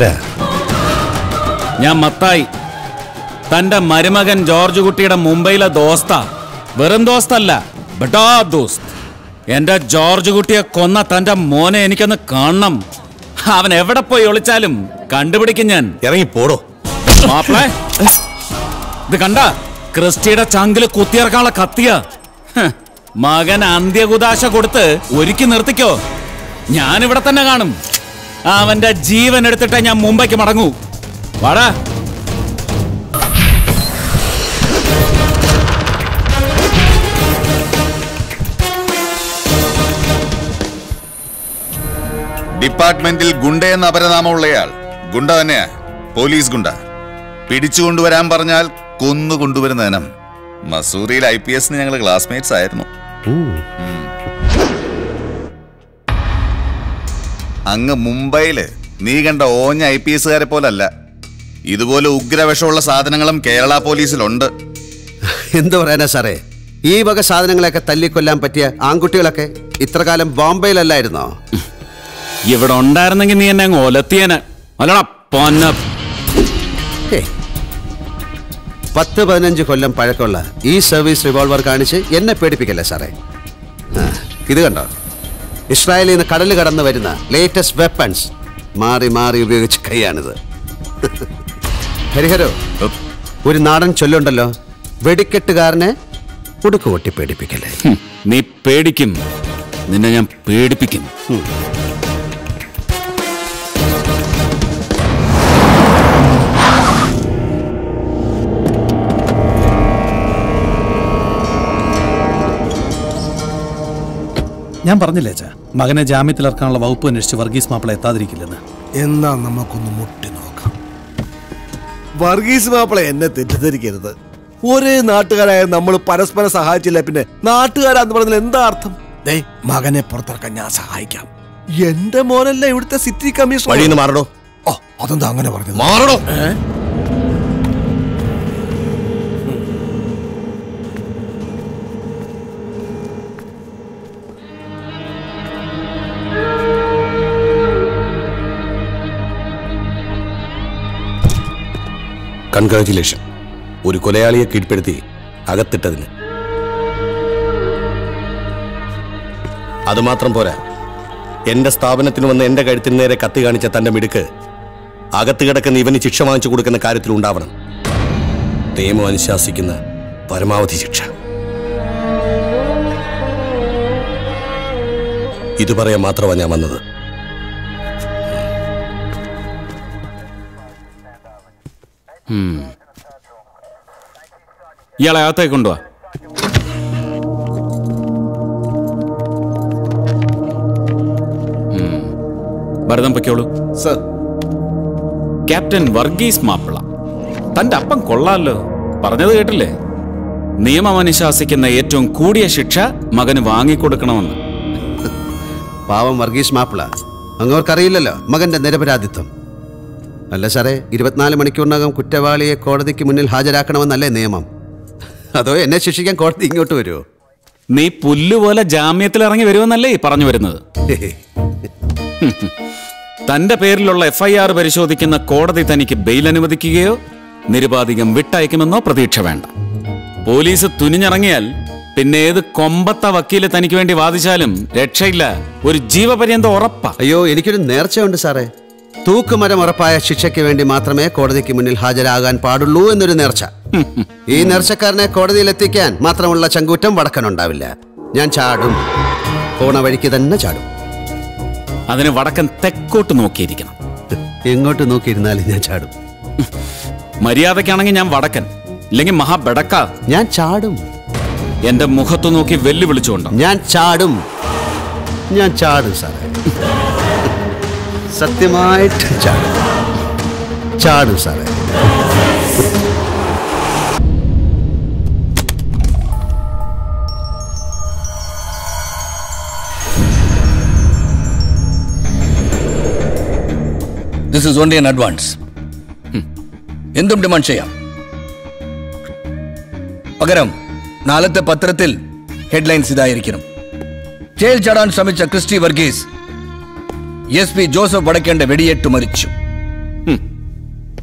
ആരാ ഞാൻ മത്തായി തന്റെ മരുമകൻ ജോർജ് കുട്ടിയുടെ മുംബൈയിലെ ദോസ്ത വെറും ദോസ്തല്ല ബട്ടാ ദോസ്ത് എന്റെ ജോർജ് കുട്ടിയെ കൊന്ന തന്റെ മോനെ എനിക്കൊന്ന് കാണണം അവൻ എവിടെ പോയി ഒളിച്ചാലും കണ്ടുപിടിക്കും ഞാൻ ഇറങ്ങി പോടോ മാപ്പിളെ ഇത് കണ്ട ക്രിസ്റ്റിയുടെ ചങ്കില് കുത്തിയിറക്കാനുള്ള കത്തിയ ഹ്, മകൻ അന്ത്യകുദാശ കൊടുത്ത് ഒരുക്കി നിർത്തിക്കോ ഞാനിവിടെ തന്നെ കാണും അവന്റെ ജീവൻ എടുത്തിട്ടേ ഞാൻ മുംബൈക്ക് മടങ്ങൂ വാടാ ഡിപ്പാർട്ട്മെന്റിൽ ഗുണ്ടയെന്ന് അപരനാമമുള്ളയാൾ ഗുണ്ട തന്നെയാ പോലീസ് ഗുണ്ട പിടിച്ചുകൊണ്ടുവരാൻ പറഞ്ഞാൽ കൊന്നു കൊണ്ടുവരുന്ന ഇനം മസൂറിയിൽ ഐ പി എസിന് ഞങ്ങൾ ക്ലാസ്മേറ്റ്സ് ആയിരുന്നു ഉം. അങ്ങ് മുംബൈയില് നീ കണ്ട ഓഞ്ഞ ഐ പി എസുകാരെ പോലല്ല ഇതുപോലെ ഉഗ്രവിഷമുള്ള സാധനങ്ങളും കേരള പോലീസിലുണ്ട് എന്തു പറയാനാ സാറേ ഈ വക സാധനങ്ങളെയൊക്കെ തല്ലിക്കൊല്ലാൻ പറ്റിയ ആൺകുട്ടികളൊക്കെ ഇത്ര കാലം ബോംബെയിലല്ലായിരുന്നോ ഇവിടെ ഉണ്ടായിരുന്നെങ്കിൽ നീ എന്നെ അങ്ങ് ഒലത്തിയന് അല്ലടാ പൊന്ന ഹേയ്. പത്ത് പതിനഞ്ച് കൊല്ലം പഴക്കമുള്ള ഈ സർവീസ് റിവോൾവർ കാണിച്ച് എന്നെ പേടിപ്പിക്കല്ലേ സാറേ ആ, ഇത് കണ്ടോ ഇസ്രായേലിൽ നിന്ന് കടൽ കടന്ന് വരുന്ന ലേറ്റസ്റ്റ് വെപ്പൺസ് മാറി മാറി ഉപയോഗിച്ച കൈയാണിത് ഹരിഹരോ ഒരു നാടൻ ചൊല്ലുണ്ടല്ലോ വെടിക്കെട്ടുകാരനെ ഉടുക്ക് കൊട്ടി പേടിപ്പിക്കല്ലേ ഹും, നീ പേടിക്കും നിന്നെ ഞാൻ പേടിപ്പിക്കും ഞാൻ പറഞ്ഞില്ലേ അച്ഛാ മകനെ ജാമ്യത്തിലിറക്കാനുള്ള വകുപ്പ് അന്വേഷിച്ച് വർഗീസ് മാപ്പിള എത്താതിരിക്കില്ലെന്ന് എന്നാ നമുക്കൊന്ന് മുട്ടി നോക്കാം വർഗീസ് മാപ്പിള എന്നെ തെറ്റിദ്ധരിക്കരുത് ഒരേ നാട്ടുകാരായ നമ്മൾ പരസ്പരം സഹായിച്ചില്ല പിന്നെ നാട്ടുകാരാന്ന് പറഞ്ഞാൽ എന്താ അർത്ഥം ദേ മകനെ പുറത്തിറക്കാൻ ഞാൻ സഹായിക്കാം എന്റെ മോനല്ല ഇവിടുത്തെ സിറ്റി കമ്മീഷണർ വഴിയിൽ നിന്ന് മാറടോ ഓ അതെന്താ അങ്ങനെ പറഞ്ഞത് മാറടോ കൺഗ്രാചുലേഷൻ ഒരു കൊലയാളിയെ കീഴ്പ്പെടുത്തി അകത്തിട്ടതിന് അതുമാത്രം പോരാ എന്റെ സ്ഥാപനത്തിന് വന്ന് എന്റെ കഴുത്തിന് നേരെ കത്തി കാണിച്ച തന്റെ മിടുക്ക് അകത്ത് കിടക്കുന്ന ഇവന് ശിക്ഷ വാങ്ങിച്ചു കൊടുക്കുന്ന കാര്യത്തിൽ ഉണ്ടാവണം നിയമം അനുശാസിക്കുന്ന പരമാവധി ശിക്ഷ ഇത് പറയാൻ മാത്രമാണ് ഞാൻ വന്നത് ഇയാളെ അകത്തേക്ക് കൊണ്ടുവാ ഉം. ഭരതം പൊയ്ക്കോളൂ സർ ക്യാപ്റ്റൻ വർഗീസ് മാപ്പിള തന്റെ അപ്പം കൊള്ളാലോ പറഞ്ഞത് കേട്ടില്ലേ നിയമം അനുശാസിക്കുന്ന ഏറ്റവും കൂടിയ ശിക്ഷ മകന് വാങ്ങിക്കൊടുക്കണമെന്ന് പാവം വർഗീസ് മാപ്പിള അങ്ങോർക്കറിയില്ലല്ലോ മകന്റെ നിരപരാധിത്വം അല്ല സാറേ ഇരുപത്തിനാല് മണിക്കൂറിനകം കുറ്റവാളിയെ കോടതിക്ക് മുന്നിൽ ഹാജരാക്കണമെന്നല്ലേ നിയമം അതോ എന്നെ ശിക്ഷിക്കാൻ കോടതി ഇങ്ങോട്ട് വരുമോ നീ പുല്ലുപോലെ ജാമ്യത്തിൽ ഇറങ്ങി വരുമെന്നല്ലേ ഈ പറഞ്ഞു വരുന്നത് തന്റെ പേരിലുള്ള എഫ് ഐ ആർ പരിശോധിക്കുന്ന കോടതി തനിക്ക് ബെയിൽ അനുവദിക്കുകയോ നിരുപാധികം വിട്ടയക്കുമെന്നോ പ്രതീക്ഷ വേണ്ട പോലീസ് തുനിഞ്ഞിറങ്ങിയാൽ പിന്നെ ഏത് കൊമ്പത്ത വക്കീല് തനിക്ക് വേണ്ടി വാദിച്ചാലും രക്ഷയില്ല ഒരു ജീവപര്യന്തം ഉറപ്പാ അയ്യോ എനിക്കൊരു നേർച്ചയുണ്ട് സാറേ തൂക്കുമരം ഉറപ്പായ ശിക്ഷയ്ക്ക് വേണ്ടി മാത്രമേ കോടതിക്ക് മുന്നിൽ ഹാജരാകാൻ പാടുള്ളൂ എന്നൊരു നേർച്ച ഈ നേർച്ചക്കാരനെ കോടതിയിൽ എത്തിക്കാൻ മാത്രമുള്ള ചങ്കൂറ്റം വടക്കനുണ്ടാവില്ല ഞാൻ ചാടും പോണ വഴിക്ക് തന്നെ ചാടും അതിന് വടക്കൻ തെക്കോട്ട് നോക്കിയിരിക്കണം എങ്ങോട്ട് നോക്കിയിരുന്നാലും ഞാൻ ചാടും മര്യാദയ്ക്കാണെങ്കിൽ ഞാൻ വടക്കൻ ഇല്ലെങ്കിൽ മഹാബെടക്ക ഞാൻ ചാടും എന്റെ മുഖത്തു നോക്കി വെല്ലുവിളിച്ചുകൊണ്ടോ ഞാൻ ചാടും ഞാൻ ചാടും സാറേ സത്യമായിട്ട് ചാടും ചാടും സാറേ this is only an advance എന്തും ഡിമാൻഡ് ചെയ്യാം പകരം നാളത്തെ പത്രത്തിൽ ഹെഡ്ലൈൻസ് ഇതായിരിക്കണം ജയിൽ ചാടാൻ ശ്രമിച്ച ക്രിസ്റ്റി വർഗീസ് എസ് പി ജോസഫ് വടക്കേണ്ട വെടിയേറ്റ് മരിച്ചു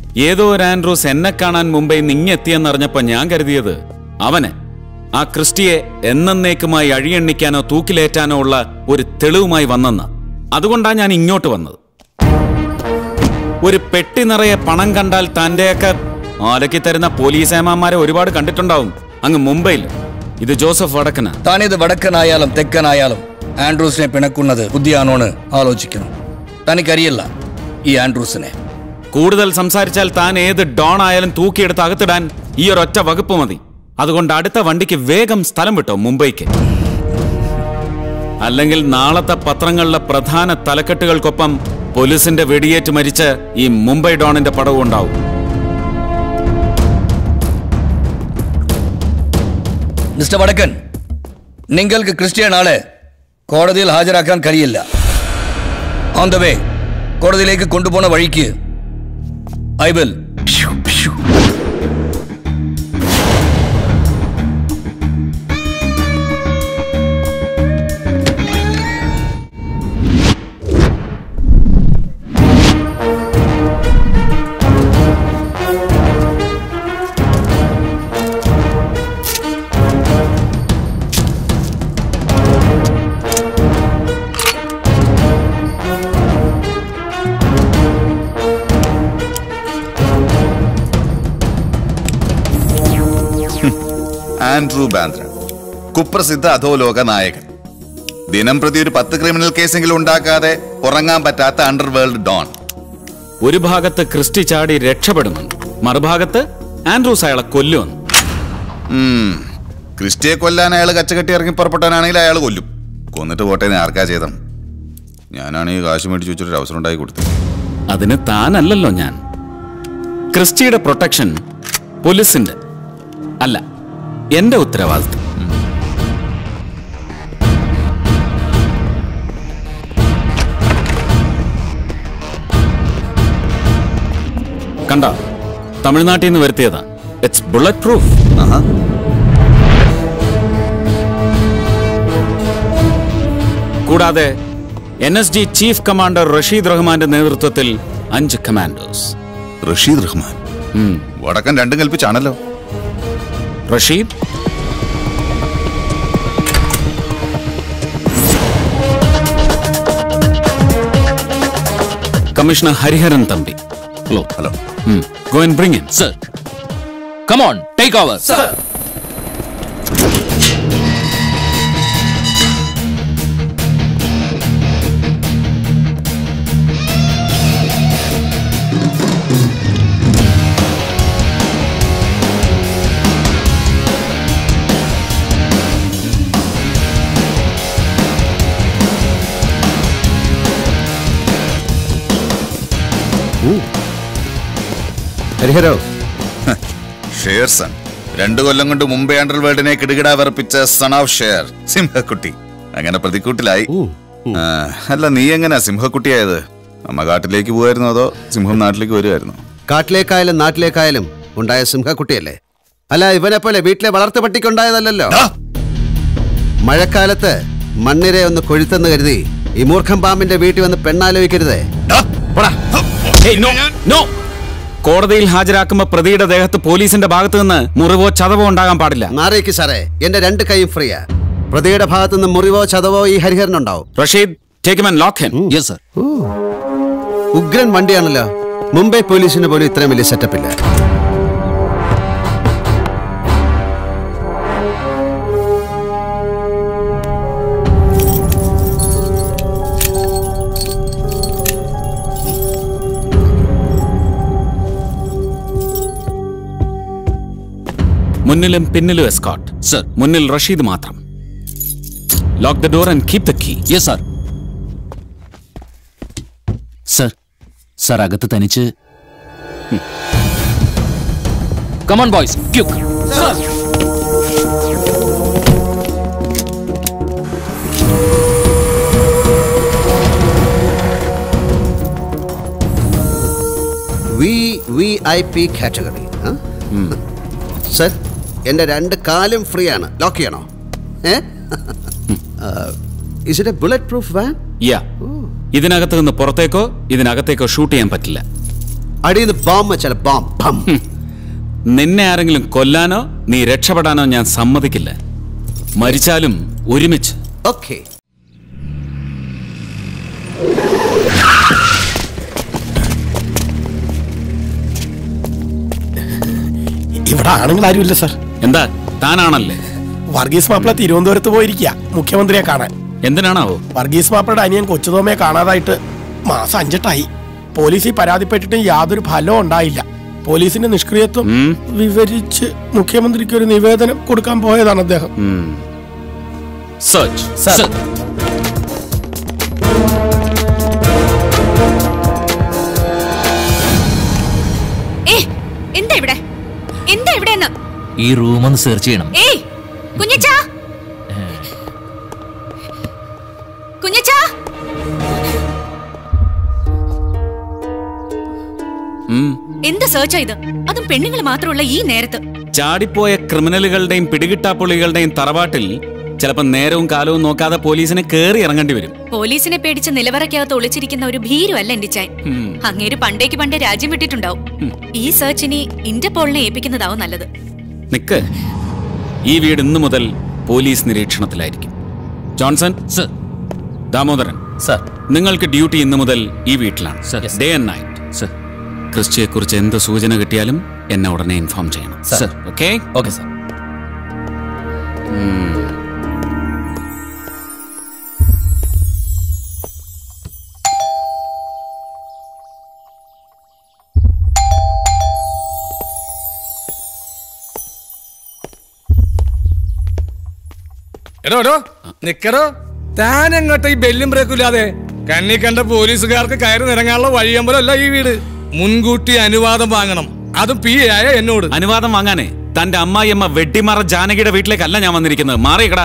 ഏതോ ഒരു ആൻഡ്രൂസ് എന്നെ കാണാൻ മുമ്പേ നിങ്ങെത്തിയെന്നറിഞ്ഞപ്പോ ഞാൻ കരുതിയത് അവന് ആ ക്രിസ്റ്റിയെ എന്നേക്കുമായി അഴിയെണ്ണിക്കാനോ തൂക്കിലേറ്റാനോ ഉള്ള ഒരു തെളിവുമായി വന്നെന്ന് അതുകൊണ്ടാണ് ഞാൻ ഇങ്ങോട്ട് വന്നത് ഒരു പെട്ടി നിറയെ പണം കണ്ടാൽ തന്റെയൊക്കെ ആലക്കി തരുന്ന പോലീസ് ഏമാന്മാരെ ഒരുപാട് കണ്ടിട്ടുണ്ടാവും അങ്ങ് മുംബൈയിൽ ഇത് ജോസഫ് വടക്കന് താനിത് വടക്കനായാലും തെക്കനായാലും ആൻഡ്രൂസിനെ പിണക്കുന്നത് ബുദ്ധിയാണോന്ന് ആലോചിക്കണം തനിക്കറിയില്ല ഈ ആൻഡ്രൂസിനെ കൂടുതൽ സംസാരിച്ചാൽ താൻ ഏത് ഡോൺ ആയാലും തൂക്കിയെടുത്ത് അകത്തിടാൻ ഈ ഒരൊറ്റ വകുപ്പ് മതി അതുകൊണ്ട് അടുത്ത വണ്ടിക്ക് വേഗം സ്ഥലം വിട്ടോ മുംബൈക്ക് അല്ലെങ്കിൽ നാളത്തെ പത്രങ്ങളിലെ പ്രധാന തലക്കെട്ടുകൾക്കൊപ്പം പോലീസിന്റെ വെടിയേറ്റ് മരിച്ച് ഈ മുംബൈ ഡോണിന്റെ പടവും ഉണ്ടാവും മിസ്റ്റർ വടക്കൻ നിങ്ങൾക്ക് ക്രിസ്ത്യൻ ആളെ കോടതിയിൽ ഹാജരാക്കാൻ കഴിയില്ല ഓൺ ദ വേ കോടതിയിലേക്ക് കൊണ്ടുപോണ വഴിക്ക് ഐ വിൽ ആൻഡ്രൂ ബാന്ദ്ര കുപ്രസിദ്ധ അധോലോക നായകൻ ദിനം പ്രതി ഒരു പത്ത് ക്രിമിനൽ കേസെങ്കിലും ഉണ്ടാക്കാതെ ഉറങ്ങാൻ പറ്റാത്ത അണ്ടർവേൾഡ് ഡോൺ ഒരു ഭാഗത്ത് ക്രിസ്റ്റി ചാടി രക്ഷപ്പെടുമെന്ന് മറുഭാഗത്ത് ആൻഡ്രൂസ് അയാളെ കൊല്ലുമെന്ന് ഉം. ക്രിസ്റ്റിയെ കൊല്ലാൻ അയാൾ കച്ചകെട്ടി ഇറങ്ങി പുറപ്പെട്ടാനാണെങ്കിൽ അയാൾ കൊല്ലും കൊന്നിട്ട് പോട്ടെ എന്ന് ആർക്കാ ചെയ്തം ഞാനാണ് ഈ കാശ് മേടിച്ച് വെച്ചൊരു അവസരം ഉണ്ടാക്കി കൊടുത്തത് അതിന് താനല്ലല്ലോ ഞാൻ ക്രിസ്റ്റിയുടെ പ്രൊട്ടക്ഷൻ പോലീസിന്റെ അല്ല എന്റെ ഉത്തരവാദിത്വം കണ്ട തമിഴ്നാട്ടിൽ നിന്ന് വരുത്തിയതാ ഇറ്റ്സ് ബുള്ളറ്റ് പ്രൂഫ് ആഹാ കൂടാതെ N S G chief commander Rasheed റഹ്മാന്റെ നേതൃത്വത്തിൽ അഞ്ച് കമാൻഡോസ് റഷീദ് റഹ്മാൻ വടക്കൻ രണ്ടും കൽപ്പിച്ചാണല്ലോ Rasheed commissioner Hariharan Thampi hello hello go and bring in sir come on take over sir ഹരിഹരോ ഷെയർ സൺ രണ്ടു കൊല്ലം കൊണ്ട് മുംബൈ അണ്ടർവേൾഡിനെ കിടുകിട വിറപ്പിച്ച സൺ ഓഫ് ഷെയർ സിംഹക്കുട്ടി അങ്ങനെ പ്രതിക്കൂട്ടിലായി ആ, അല്ല നീ എങ്ങനെയാ സിംഹക്കുട്ടിയായത് അമ്മ കാട്ടിലേക്ക് പോവായിരുന്നോ അതോ സിംഹം നാട്ടിലേക്ക് വരുമായിരുന്നു കാട്ടിലേക്കായാലും നാട്ടിലേക്കായാലും ഉണ്ടായ സിംഹക്കുട്ടിയല്ലേ അല്ല ഇവനെ പോലെ വീട്ടിലെ വളർത്തു പട്ടിക്കുണ്ടായതല്ലല്ലോ മഴക്കാലത്ത് മണ്ണിരെ ഒന്ന് കൊഴുത്തെന്ന് കരുതി ഈ മൂർഖം പാമ്പിന്റെ വീട്ടിൽ വന്ന് പെണ്ണാലോചിക്കരുതേ Hey, no, no. കോടതിയിൽ ഹാജരാക്കുമ്പോ പ്രതിയുടെ ദേഹത്ത് പോലീസിന്റെ ഭാഗത്ത് നിന്ന് മുറിവോ ചതവോ ഉണ്ടാകാൻ പാടില്ല മാറിയേക്ക് സാറേ എന്റെ രണ്ട് കൈയും ഫ്രീയാ പ്രതിയുടെ ഭാഗത്തു നിന്ന് മുറിവോ ചതവോ ഈ ഹരിഹരനുണ്ടാവും Rasheed take and lock him yes sir ഉഗ്രൻ വണ്ടിയാണല്ലോ മുംബൈ പോലീസിന് പോലും ഇത്രയും വലിയ സെറ്റപ്പ് ഇല്ല മുന്നിലും പിന്നിലും എസ്കോട്ട് Sir. മുന്നിൽ റഷീദ് മാത്രം lock the door and keep the key yes sir sir sir അകത്ത് തനിച്ച് come on boys quick V V I P category sir എൻ്റെ രണ്ട് കാലും ഫ്രീ ആണ് ലോക്ക് ചെയ്യണോ ഏ is it a bulletproof van yeah ഇതിനകത്ത് നിന്ന് പുറത്തേക്കോ ഇതിനകത്തേക്കോ ഷൂട്ട് ചെയ്യാൻ പറ്റില്ല അടിയിൽ നിന്ന് ബോംബ് വെച്ചാൽ ബോംബ് ബം നിന്നെ ആരെങ്കിലും കൊല്ലാനോ നീ രക്ഷപ്പെടാനോ ഞാൻ സമ്മതിക്കില്ല മരിച്ചാലും ഒരുമിച്ച് ഓക്കെ ഇവിടെ ആണുങ്ങൾ ആരുമില്ല സർ എന്താ താനാണല്ലേ വർഗീസ് മാപ്പിള തിരുവനന്തപുരത്ത് പോയിരിക്കുക മുഖ്യമന്ത്രിയെ കാണാൻ എന്തിനാണാവോ വർഗീസ് മാപ്പിളയുടെ അനിയൻ കൊച്ചുതോമയെ കാണാതായിട്ട് മാസം അഞ്ചെട്ടായി പോലീസിൽ പരാതിപ്പെട്ടിട്ടും യാതൊരു ഫലവും ഉണ്ടായില്ല പോലീസിന്റെ നിഷ്ക്രിയത്വം വിവരിച്ച് മുഖ്യമന്ത്രിക്ക് ഒരു നിവേദനം കൊടുക്കാൻ പോയതാണ് അദ്ദേഹം സെർച്ച് സർ ഏ എന്താ ഇവിടെ എന്താ ഇവിടെ ഈ റൂം ഒന്ന് സെർച്ച് ചെയ്യണം ഏയ് കുഞ്ഞച്ചാ കുഞ്ഞച്ചാ എന്ത് സെർച്ചാ ഇത് അതും പെണ്ണുങ്ങൾ മാത്രമുള്ള ഈ നേരത്ത് ചാടിപ്പോയ ക്രിമിനലുകളുടെയും പിടികിട്ടാപ്പുള്ളികളുടെയും തറവാട്ടിൽ ചിലപ്പോ നേരവും കാലവും നോക്കാതെ പോലീസിനെ കേറി ഇറങ്ങേണ്ടി വരും പോലീസിനെ പേടിച്ച് നിലവറയ്ക്കകത്ത് ഒളിച്ചിരിക്കുന്ന ഒരു ഭീരുവല്ല എന്റെ ചായൻ അങ്ങേര് പണ്ടേക്ക് പണ്ടേ രാജ്യം വിട്ടിട്ടുണ്ടാവും ഈ സെർച്ച് ഇനി ഇന്റർപോളിനെ ഏൽപ്പിക്കുന്നതാവും നല്ലത് നിക്ക് ഈ വീട് ഇന്നു മുതൽ പോലീസ് നിരീക്ഷണത്തിലായിരിക്കും ജോൺസൺ സർ ദാമോദരൻ സർ നിങ്ങൾക്ക് ഡ്യൂട്ടി ഇന്നു മുതൽ ഈ വീട്ടിലാണ് Sir. Day and night sir ക്രിസ്റ്റിയെക്കുറിച്ച് എന്ത് സൂചന കിട്ടിയാലും എന്നെ ഉടനെ ഇൻഫോം ചെയ്യണം Sir. ഓക്കെ ഓക്കെ സർ എടോ എടോ നിക്കടോ താൻ എങ്ങോട്ട് ഈ ബെല്ലും ബ്രേക്കും ഇല്ലാതെ കണ്ണി കണ്ട പോലീസുകാർക്ക് കയറി നിറങ്ങാനുള്ള വഴിയമ്പലമല്ല ഈ വീട് മുൻകൂട്ടി അനുവാദം വാങ്ങണം അതും പി എ ആയ എന്നോട് അനുവാദം വാങ്ങാനേ തന്റെ അമ്മായിയമ്മ വെട്ടിമാറ ജാനകിയുടെ വീട്ടിലേക്കല്ല ഞാൻ വന്നിരിക്കുന്നത് മാറിയക്കടാ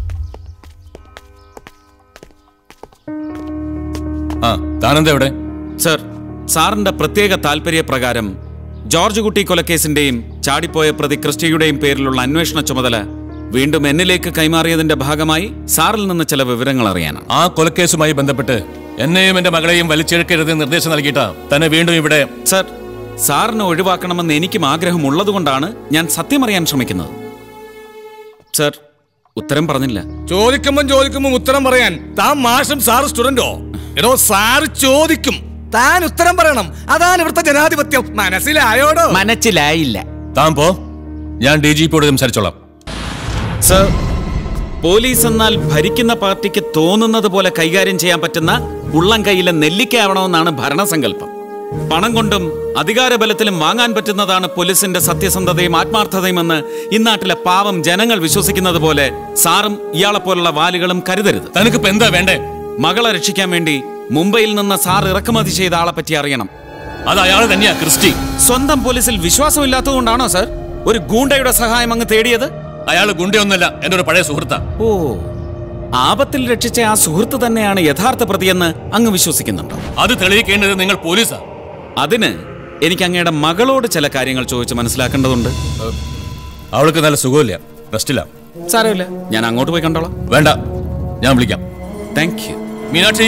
ആ താനെന്താ എവിടെ സർ സാറിന്റെ പ്രത്യേക താല്പര്യപ്രകാരം ജോർജ് കുട്ടി കൊലക്കേസിന്റെയും ചാടിപ്പോയ പ്രതി ക്രിസ്റ്റിയുടെയും പേരിലുള്ള അന്വേഷണ ചുമതല വീണ്ടും എന്നിലേക്ക് കൈമാറിയതിന്റെ ഭാഗമായി സാറിൽ നിന്ന് ചില വിവരങ്ങൾ അറിയാനാണ് ആ കൊലക്കേസുമായി ബന്ധപ്പെട്ട് എന്നെയും എന്റെ മകളെയും വലിച്ചെടുക്കരുത് നിർദ്ദേശം നൽകിയിട്ടാ തന്നെ വീണ്ടും ഇവിടെ സർ സാറിനെ ഒഴിവാക്കണമെന്ന് എനിക്കും ആഗ്രഹമുള്ളതുകൊണ്ടാണ് ഞാൻ സത്യമറിയാൻ ശ്രമിക്കുന്നത് സർ ഉത്തരം പറഞ്ഞില്ല ചോദിക്കുമ്പം ചോദിക്കുമ്പം ഉത്തരം പറയാൻ താൻ മാഷും സാറ് സ്റ്റുഡന്റോ എടോ സാറ് ചോദിക്കും താൻ ഉത്തരം പറയണം അതാണ് ഇവിടുത്തെ ജനാധിപത്യം മനസ്സിലായോടോ മനസ്സിലായില്ല താൻ പോ ഞാൻ ഡി ജി പിയോട് സംസാരിച്ചോളാം സർ പോലീസ് എന്നാൽ ഭരിക്കുന്ന പാർട്ടിക്ക് തോന്നുന്നത് പോലെ കൈകാര്യം ചെയ്യാൻ പറ്റുന്ന ഉള്ളം കൈയിലെ നെല്ലിക്കയാവണമെന്നാണ് ഭരണസങ്കല്പം പണം കൊണ്ടും അധികാരബലത്തിലും വാങ്ങാൻ പറ്റുന്നതാണ് പോലീസിന്റെ സത്യസന്ധതയും ആത്മാർത്ഥതയും എന്ന് ഇന്നാട്ടിലെ പാവം ജനങ്ങൾ വിശ്വസിക്കുന്നത് പോലെ സാറും ഇയാളെപ്പോലുള്ള വാലുകളും കരുതരുത് തനിക്കിപ്പോ എന്താ വേണ്ടേ മകളെ രക്ഷിക്കാൻ വേണ്ടി മുംബൈയിൽ നിന്ന് സാർ ഇറക്കുമതി ചെയ്ത ആളെ പറ്റി അറിയണം അത് അയാൾ തന്നെയാ ക്രിസ്റ്റി സ്വന്തം പോലീസിൽ വിശ്വാസമില്ലാത്തതുകൊണ്ടാണോ സർ ഒരു ഗൂണ്ടയുടെ സഹായം അങ്ങ് തേടിയത് അയാൾ ഗുണ്ടയൊന്നുമല്ല എന്റെ ഒരു പഴയ സുഹൃത്താ ഓ ആപത്തിൽ രക്ഷിച്ച ആ സുഹൃത്ത് തന്നെയാണ് യഥാർത്ഥ പ്രതിയെന്ന് അങ്ങ് വിശ്വസിക്കുന്നുണ്ടോ അത് തെളിയിക്കേണ്ടത് നിങ്ങൾ പോലീസാ അതിന് എനിക്ക് അങ്ങയുടെ മകളോട് ചില കാര്യങ്ങൾ ചോദിച്ച് മനസ്സിലാക്കേണ്ടതുണ്ട് അവൾക്ക് നല്ല സുഖമില്ല റെസ്റ്റില്ല സാരമില്ല ഞാൻ അങ്ങോട്ട് പോയി കണ്ടോളാം വേണ്ട ഞാൻ വിളിക്കാം താങ്ക് യു മീനാക്ഷി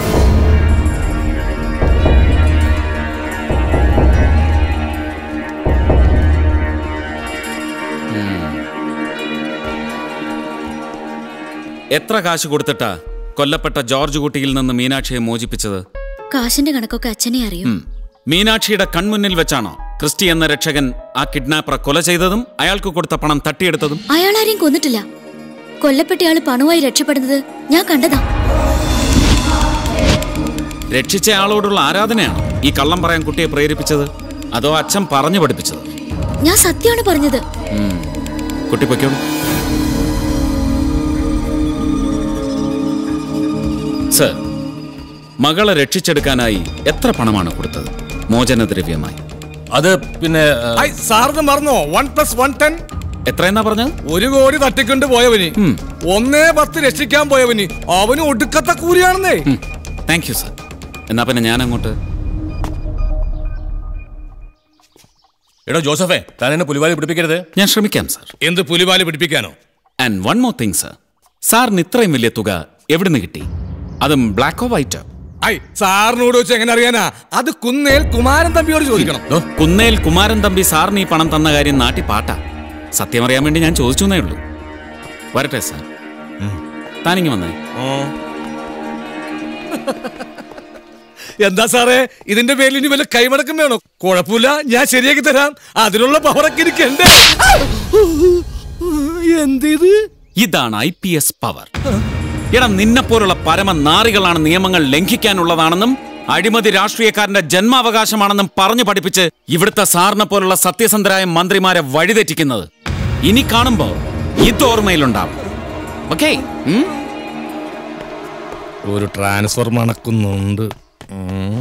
എത്ര കാശ് കൊടുത്തിട്ടാ കൊല്ലപ്പെട്ട ജോർജ് കുട്ടിയിൽ നിന്ന് മീനാക്ഷിയെ മോചിപ്പിച്ചത് കാശിന്റെ കണക്കൊക്കെ അച്ഛനെ അറിയൂ ഉം. മീനാക്ഷിയുടെ കൺമുന്നിൽ വെച്ചാണോ ക്രിസ്റ്റി എന്ന രക്ഷകൻ ആ കിഡ്നാപ്പറെ കൊല ചെയ്തതും അയാൾക്ക് കൊടുത്ത പണം തട്ടിയെടുത്തതും അയാൾ ആരെയും കൊന്നിട്ടില്ല കൊല്ലപ്പെട്ടയാള് പണവുമായി രക്ഷപ്പെടുന്നത് ഞാൻ കണ്ടതാ രക്ഷിച്ച ആളോടുള്ള ആരാധനയാണോ ഈ കള്ളം പറയാൻ കുട്ടിയെ പ്രേരിപ്പിച്ചത് അതോ അച്ഛൻ പറഞ്ഞു പഠിപ്പിച്ചത് ഞാൻ സത്യമാണ് പറഞ്ഞത് കുട്ടി പൊയ്ക്കോളൂ സർ മകളെ രക്ഷിച്ചെടുക്കാനായി എത്ര പണമാണ് കൊടുത്തത് മോചനദ്രവ്യമായി അത് പിന്നെ ആ, ഐ സാറിന് മറന്നോ വൺ പ്ലസ് വൺ ടെൻ എത്രയെന്നാ പറഞ്ഞത് ഒരു കോടി തട്ടിക്കൊണ്ട് പോയവന് ഉം. ഒന്നേ പത്ത് രക്ഷിക്കാൻ പോയവന് അവന് ഒടുക്കത്തെ കൂലിയാണെന്നേ താങ്ക് യു സർ എന്നാ പിന്നെ ഞാൻ അങ്ങോട്ട് എടോ ജോസഫേ താൻ എന്നെ പുലിവാലി പിടിപ്പിക്കരുത് ഞാൻ ശ്രമിക്കാം സർ എന്ത് പുലിവാലി പിടിപ്പിക്കാനോ and one more thing sir സാറിന് ഇത്രയും വലിയ തുക എവിടുന്ന് കിട്ടി അതും ബ്ലാക്കോ വൈറ്റോ ഐ സാറിനോട് വെച്ച് എങ്ങനെ അറിയാനാ അത് കുന്നേൽ കുമാരൻ തമ്പിയോട് ചോദിക്കണം ദോ, കുന്നേൽ കുമാരൻ തമ്പി സാറിന് ഈ പണം തന്ന കാര്യം നാട്ടി പാട്ടാ സത്യം അറിയാൻ വേണ്ടി ഞാൻ ചോദിച്ചു എന്നേ ഉള്ളൂ വരട്ടെ സാർ താനിങ്ങി വന്നേ എന്താ സാറേ ഇതിന്റെ പേരിൽ ഇനി വല്ല കൈമടക്കം വേണോ കുഴപ്പമില്ല ഞാൻ ശരിയാക്കി തരാം അതിനുള്ള പവറൊക്കെ എനിക്കുണ്ട് എന്തിത് ഇതാണ് ഐ പി എസ് പവർ എടാ നിന്നെപ്പോലുള്ള പരമ നാറികളാണ് നിയമങ്ങൾ ലംഘിക്കാനുള്ളതാണെന്നും അഴിമതി രാഷ്ട്രീയക്കാരന്റെ ജന്മാവകാശമാണെന്നും പറഞ്ഞു പഠിപ്പിച്ച് ഇവിടുത്തെ സാറിനെ പോലുള്ള സത്യസന്ധരായ മന്ത്രിമാരെ വഴിതെറ്റിക്കുന്നത് ഇനി കാണുമ്പോ ഇത് ഓർമ്മയിലുണ്ടാവും ഓക്കേ ഒരു ട്രാൻസ്ഫർ മണക്കുന്നുണ്ട് ഉം.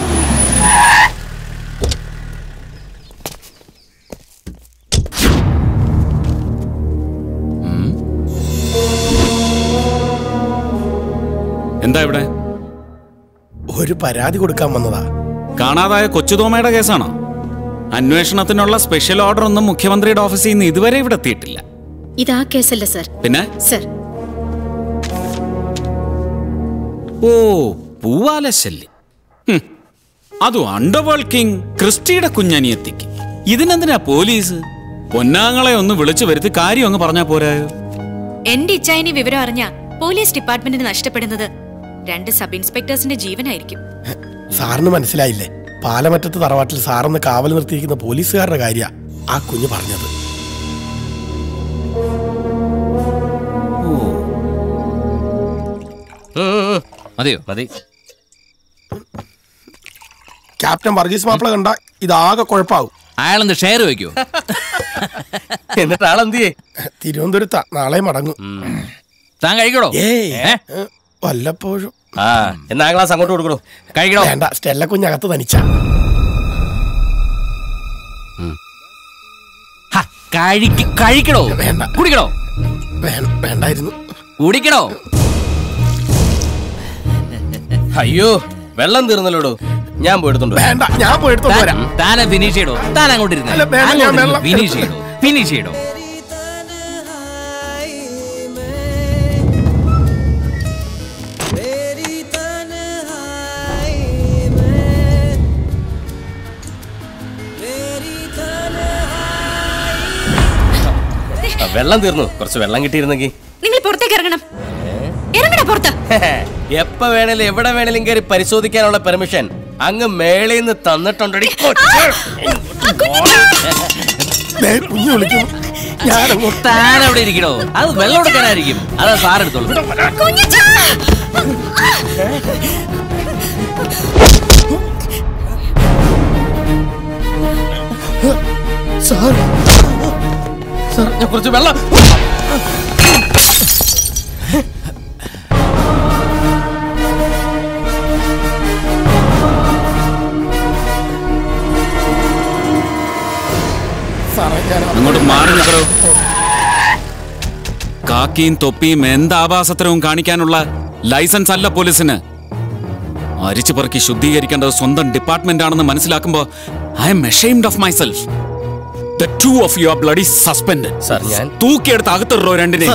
എന്താ ഇവിടെ ഒരു പരാതി കൊടുക്കാൻ വന്നതാ കാണാതായ കൊച്ചുതോമയുടെ കേസാണോ അന്വേഷണത്തിനുള്ള സ്പെഷ്യൽ ഓർഡർ ഒന്നും മുഖ്യമന്ത്രിയുടെ ഓഫീസിൽ നിന്ന് ഇതുവരെ ഇവിടെ എത്തിയിട്ടില്ല ഇതാ കേസല്ല സർ പിന്നെ സർ ഓ പൂവാലശല്യം ഹും. അതും അണ്ടർവേൾഡ് കിങ് ക്രിസ്റ്റിയുടെ കുഞ്ഞനിയെത്തിക്ക് ഇതിനെന്തിനാ പോലീസ് പൊന്നാങ്ങളെ ഒന്ന് വിളിച്ചു വരുത്തി കാര്യം അങ്ങ് പറഞ്ഞാ പോരായോ എന്റെ ഇച്ചായനി വിവരം അറിഞ്ഞ പോലീസ് ഡിപ്പാർട്ട്മെന്റിന് നഷ്ടപ്പെടുന്നത് രണ്ട് സബ് ഇൻസ്പെക്ടേഴ്സിന്റെ ജീവനായിരിക്കും സാറിന് മനസ്സിലായില്ലേ പാലമറ്റത്ത് തറവാട്ടിൽ സാറൊന്ന് കാവൽ നിർത്തിയിരിക്കുന്ന പോലീസുകാരുടെ കാര്യ ആ കുഞ്ഞ് പറഞ്ഞത് മതിയോ മതി ക്യാപ്റ്റൻ വർഗീസ് മാപ്പിള കണ്ട ഇതാകെ കുഴപ്പാവും അയാളെന്ത് ഷെയർ വയ്ക്കോ എന്നിട്ട് ആളെന്തിയേ തിരുവനന്തപുരത്താ നാളെ മടങ്ങും താൻ കഴിക്കണോ ഏയ് ഏ? വല്ലപ്പോഴും ആ എന്നാ ഗ്ലാസ് അങ്ങോട്ട് കൊടുക്കണോ കഴിക്കണോ വേണ്ട സ്റ്റെല്ല കുഞ്ഞകത്ത് തനിച്ച ഹ, കഴിക്ക- കഴിക്കണോ വേണ്ട. കുടിക്കണോ വേണ്ടായിരുന്നു കുടിക്കണോ അയ്യോ വെള്ളം തീർന്നല്ലോടോ ഞാൻ പോയെടുത്തോണ്ട് വേണ്ട ഞാൻ പോയിട്ട് വരാം താനെ ഫിനിഷ് ചെയ്തോ താൻ അങ്ങോട്ട് അല്ല, വേണ്ട, ഞാൻ വെള്ളം ഫിനിഷ് ചെയ്തോ ഫിനിഷ് ചെയ്തോ ആ, വെള്ളം തീർന്നു കുറച്ച് വെള്ളം കിട്ടിയിരുന്നെങ്കിൽ നിങ്ങൾ പുറത്തേക്ക് ഇറങ്ങണം ഇറങ്ങണ പുറത്ത് എപ്പ വേണേലും എവിടെ വേണേലും കയറി പരിശോധിക്കാനുള്ള പെർമിഷൻ അങ്ങ് മേളിൽ നിന്ന് തന്നിട്ടുണ്ടടി ദേ, കുഞ്ഞ് വിളിക്കുന്നു ഞാനങ്ങോട്ട് താൻ അവിടെ ഇരിക്കണോ അത് വെള്ളം എടുക്കാനായിരിക്കും അതാ സാറെടുത്തോളൂ സാർ സാർ ഞാൻ കുറച്ച് വെള്ളം സാറേ ഞാൻ അങ്ങോട്ട് മാറി നിൽക്കണോ കാക്കിയും തൊപ്പിയും എന്ത് ആഭാസത്തരവും കാണിക്കാനുള്ള ലൈസൻസ് അല്ല പോലീസിന് അരിച്ചു പെറുക്കി ശുദ്ധീകരിക്കേണ്ടത് സ്വന്തം ഡിപ്പാർട്ട്മെന്റ് ആണെന്ന് മനസ്സിലാക്കുമ്പോ I'm ashamed of myself the two of you are bloody suspend sir ഞാൻ തൂക്കിയെടുത്ത് അകത്തിടോ രണ്ടിനെ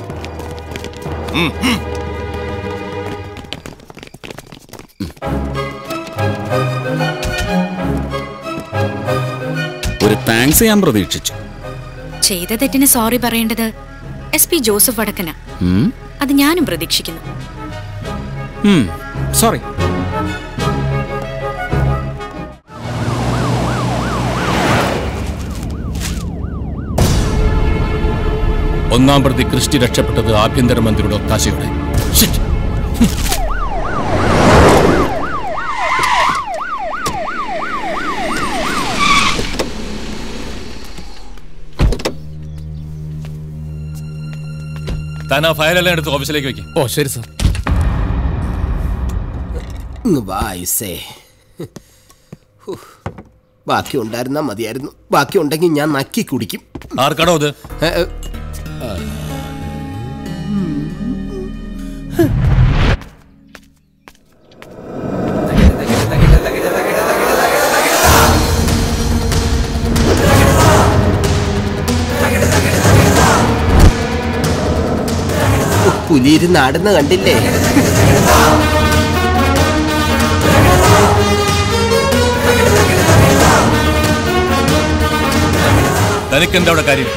ഒരു താങ്ക്സ് ഞാൻ പ്രതീക്ഷിച്ചു ചെയ്ത തെറ്റിന് സോറി പറയേണ്ടത് എസ് പി ജോസഫ് വടക്കന ഉം? അത് ഞാനും പ്രതീക്ഷിക്കുന്നു ഉം, സോറി ഒന്നാം പ്രതി ക്രിസ്റ്റി രക്ഷപ്പെട്ടത് ആഭ്യന്തരമന്ത്രിയുടെ ഒത്താശയോടെ Shit. താൻ ആ ഫയലെല്ലാം എടുത്ത് ഓഫീസിലേക്ക് വെക്കും ഓ ശരി സാർ വായിസേ ബാക്കി ഉണ്ടായിരുന്നാ മതിയായിരുന്നു ബാക്കി ഉണ്ടെങ്കിൽ ഞാൻ നക്കി കുടിക്കും ആർക്കാണോ അത് ഏ, ഏ, പുലിയിരുന്ന് ആടുന്ന കണ്ടില്ലേ തനിക്ക് എന്താ അവിടെ കാര്യം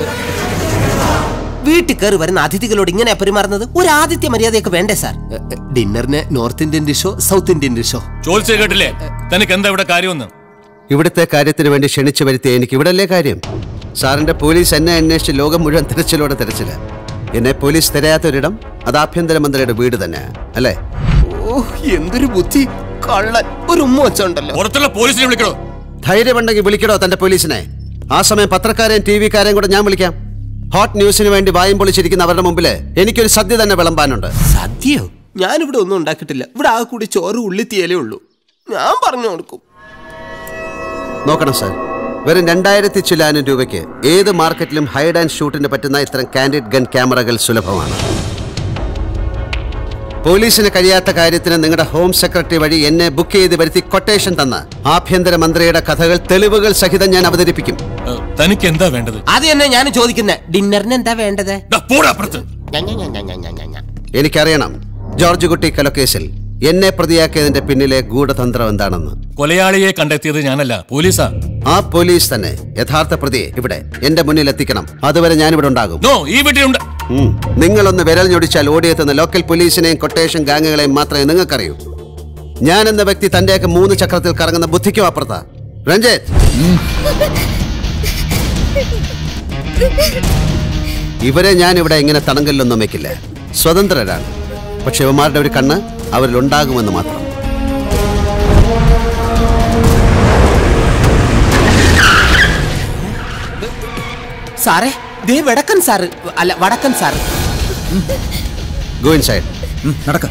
വീട്ടിൽ കയറി വരുന്ന അതിഥികളോട് ഇങ്ങനെ പെരുമാറുന്നത് ഒരു ആദിത്യ മര്യാദയൊക്കെ വേണ്ടേ സാർ എ, എ, ഡിന്നറിന് നോർത്ത് ഇന്ത്യൻ ഡിഷോ സൗത്ത് ഇന്ത്യൻ ഡിഷോ ചോദിച്ചേ കേട്ടില്ലേ തനിക്ക് എന്താ ഇവിടെ കാര്യമൊന്ന് ഇവിടുത്തെ കാര്യത്തിന് വേണ്ടി ക്ഷണിച്ചു വരുത്തിയ എനിക്ക് ഇവിടല്ലേ കാര്യം സാറിന്റെ പോലീസ് എന്നെ അന്വേഷിച്ച് ലോകം മുഴുവൻ തിരച്ചിലോടെ തിരച്ചില്ല എന്നെ പോലീസ് തിരയാത്തൊരിടം അത് ആഭ്യന്തരമന്ത്രിയുടെ വീട് തന്നെ അല്ലേ ഓ എന്തൊരു ബുദ്ധി കള്ളൻ ഒരു ഉമ്മ വെച്ചുണ്ടല്ലോ പുറത്തുള്ള പോലീസിനെ വിളിക്കണോ ധൈര്യമുണ്ടെങ്കിൽ വിളിക്കടോ തന്റെ പോലീസിനെ ആ സമയം പത്രക്കാരെയും ടി വിക്കാരെയും കൂടെ ഞാൻ വിളിക്കാം ഹോട്ട് ന്യൂസിന് വേണ്ടി വായും പൊളിച്ചിരിക്കുന്ന അവരുടെ മുമ്പിൽ എനിക്കൊരു സദ്യ തന്നെ വിളമ്പാനുണ്ട് സദ്യയോ ഞാനിവിടെ ഒന്നും ഉണ്ടാക്കിയിട്ടില്ല ഇവിടെ ആ കൂടി ചോറ് ഉള്ളിത്തിയലേ ഉള്ളൂ ഞാൻ പറഞ്ഞു കൊടുക്കും നോക്കണം സാർ വെറും രണ്ടായിരത്തി ചില്ലാനും രൂപയ്ക്ക് ഏത് മാർക്കറ്റിലും ഹൈഡ് ആൻഡ് ഷൂട്ടിന് പറ്റുന്ന ഇത്തരം കാൻഡിഡ് ഗൺ ക്യാമറകൾ സുലഭമാണ് പോലീസിന് കഴിയാത്ത കാര്യത്തിന് നിങ്ങളുടെ ഹോം സെക്രട്ടറി വഴി എന്നെ ബുക്ക് ചെയ്ത് വരുത്തി കൊട്ടേഷൻ തന്ന ആഭ്യന്തര മന്ത്രിയുടെ കഥകൾ തെളിവുകൾ സഹിതം ഞാൻ അവതരിപ്പിക്കും തനിക്ക് എന്താ വേണ്ടത് അത് തന്നെ ഞാൻ ചോദിക്കുന്നത് ഡിന്നറിന് എന്താ വേണ്ടത് അപ്പുറത്ത് എനിക്കറിയണം ജോർജ് കുട്ടി കൊലക്കേസിൽ എന്നെ പ്രതിയാക്കിയതിന്റെ പിന്നിലെ ഗൂഢതന്ത്രം എന്താണെന്ന് കൊലയാളിയെ കണ്ടെത്തിയത് ഞാനല്ല പോലീസാ ആ പോലീസ് തന്നെ യഥാർത്ഥ പ്രതിയെ ഇവിടെ എന്റെ മുന്നിൽ എത്തിക്കണം അതുവരെ ഞാനിവിടെ ഉണ്ടാകും നോ ഈ വീട്ടിലുണ്ട് ഉം. നിങ്ങളൊന്ന് വിരൽ ഞൊടിച്ചാൽ ഓടിയെത്തുന്ന ലോക്കൽ പോലീസിനെയും കൊട്ടേഷൻ ഗാങ്ങുകളെയും മാത്രമേ നിങ്ങൾക്കറിയൂ ഞാൻ എന്ന വ്യക്തി തന്റെയൊക്കെ മൂന്ന് ചക്രത്തിൽ കറങ്ങുന്ന ബുദ്ധിക്കും അപ്പുറത്താ രഞ്ജിത്ത് ഇവരെ ഞാൻ ഇവിടെ ഇങ്ങനെ തടങ്കലിലൊന്നും വെക്കില്ല സ്വതന്ത്രരാണ് പക്ഷെ ഇവന്മാരുടെ ഒരു കണ്ണ് അവരിൽ ഉണ്ടാകുമെന്ന് മാത്രം സാറേ ദേ വടക്കൻ സാറ് അല്ല വടക്കൻ സാറ് ഗോ ഇൻ സൈഡ് നടക്ക